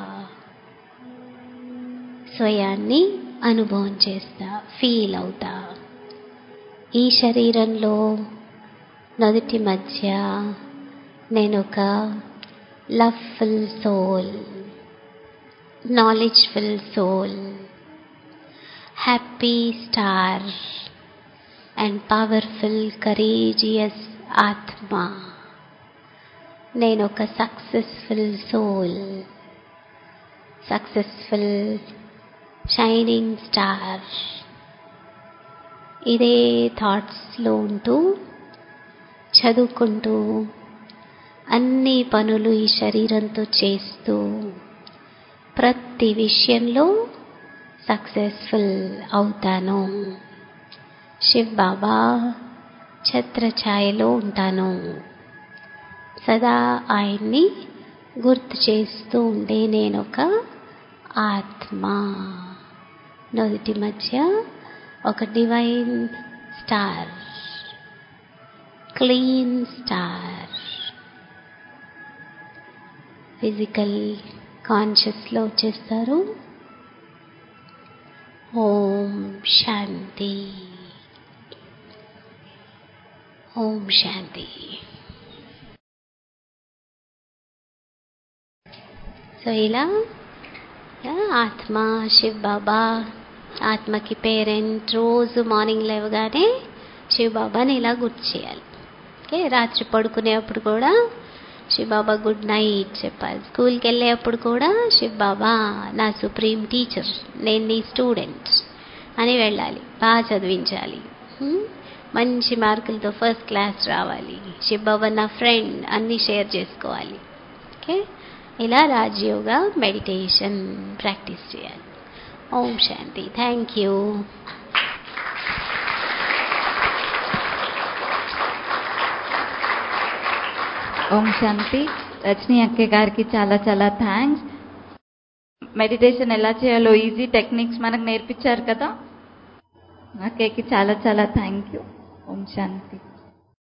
స్వయాన్ని అనుభవం చేస్తా ఫీల్ అవుతా ఈ శరీరంలో నొదిటి మధ్య నేను ఒక loveful soul knowledgeful soul happy star and powerful courageous ఆత్మ నేను ఒక successful soul successful shining star ఇదే థాట్స్లో ఉంటూ చదువుకుంటూ అన్ని పనులు ఈ శరీరంతో చేస్తూ ప్రతి విషయంలో సక్సెస్ఫుల్ అవుతాను శివ్ బాబా ఛత్రఛాయలో ఉంటాను సదా ఆయన్ని గుర్తు చేస్తూ ఉండే నేను ఒక ఆత్మ నొదటి మధ్య ఒక divine star clean star physical కాన్షియస్లో వచ్చేస్తారు ఓం శాంతి ఓం శాంతి సో ఇలా ఆ, ఆత్మ శివ్ బాబా ఆత్మకి పేరెంట్ రోజు మార్నింగ్ లేవగానే శివ్ బాబాని ఇలా గుర్తు చేయాలి ఓకే రాత్రి పడుకునేప్పుడు కూడా శివ్ బాబా గుడ్ నైట్ చెప్పాలి స్కూల్కి వెళ్ళేప్పుడు కూడా శివ్ బాబా నా సుప్రీం టీచర్ నేను నీ స్టూడెంట్ అని వెళ్ళాలి బాగా చదివించాలి హ్మ్? మంచి మార్కులతో ఫస్ట్ క్లాస్ రావాలి శివ్ బాబా నా ఫ్రెండ్ అన్నీ షేర్ చేసుకోవాలి ఓకే ఇలా రాజయోగా మెడిటేషన్ ప్రాక్టీస్ చేయాలి ఓం శాంతి థ్యాంక్ యూ ఓం శాంతి రజనీ అక్కే గారికి చాలా చాలా థ్యాంక్స్ మెడిటేషన్ ఎలా చేయాలో ఈజీ టెక్నిక్స్ మనకు నేర్పించారు కదా అక్కయ్యకి చాలా చాలా థ్యాంక్ యూ ఓం శాంతి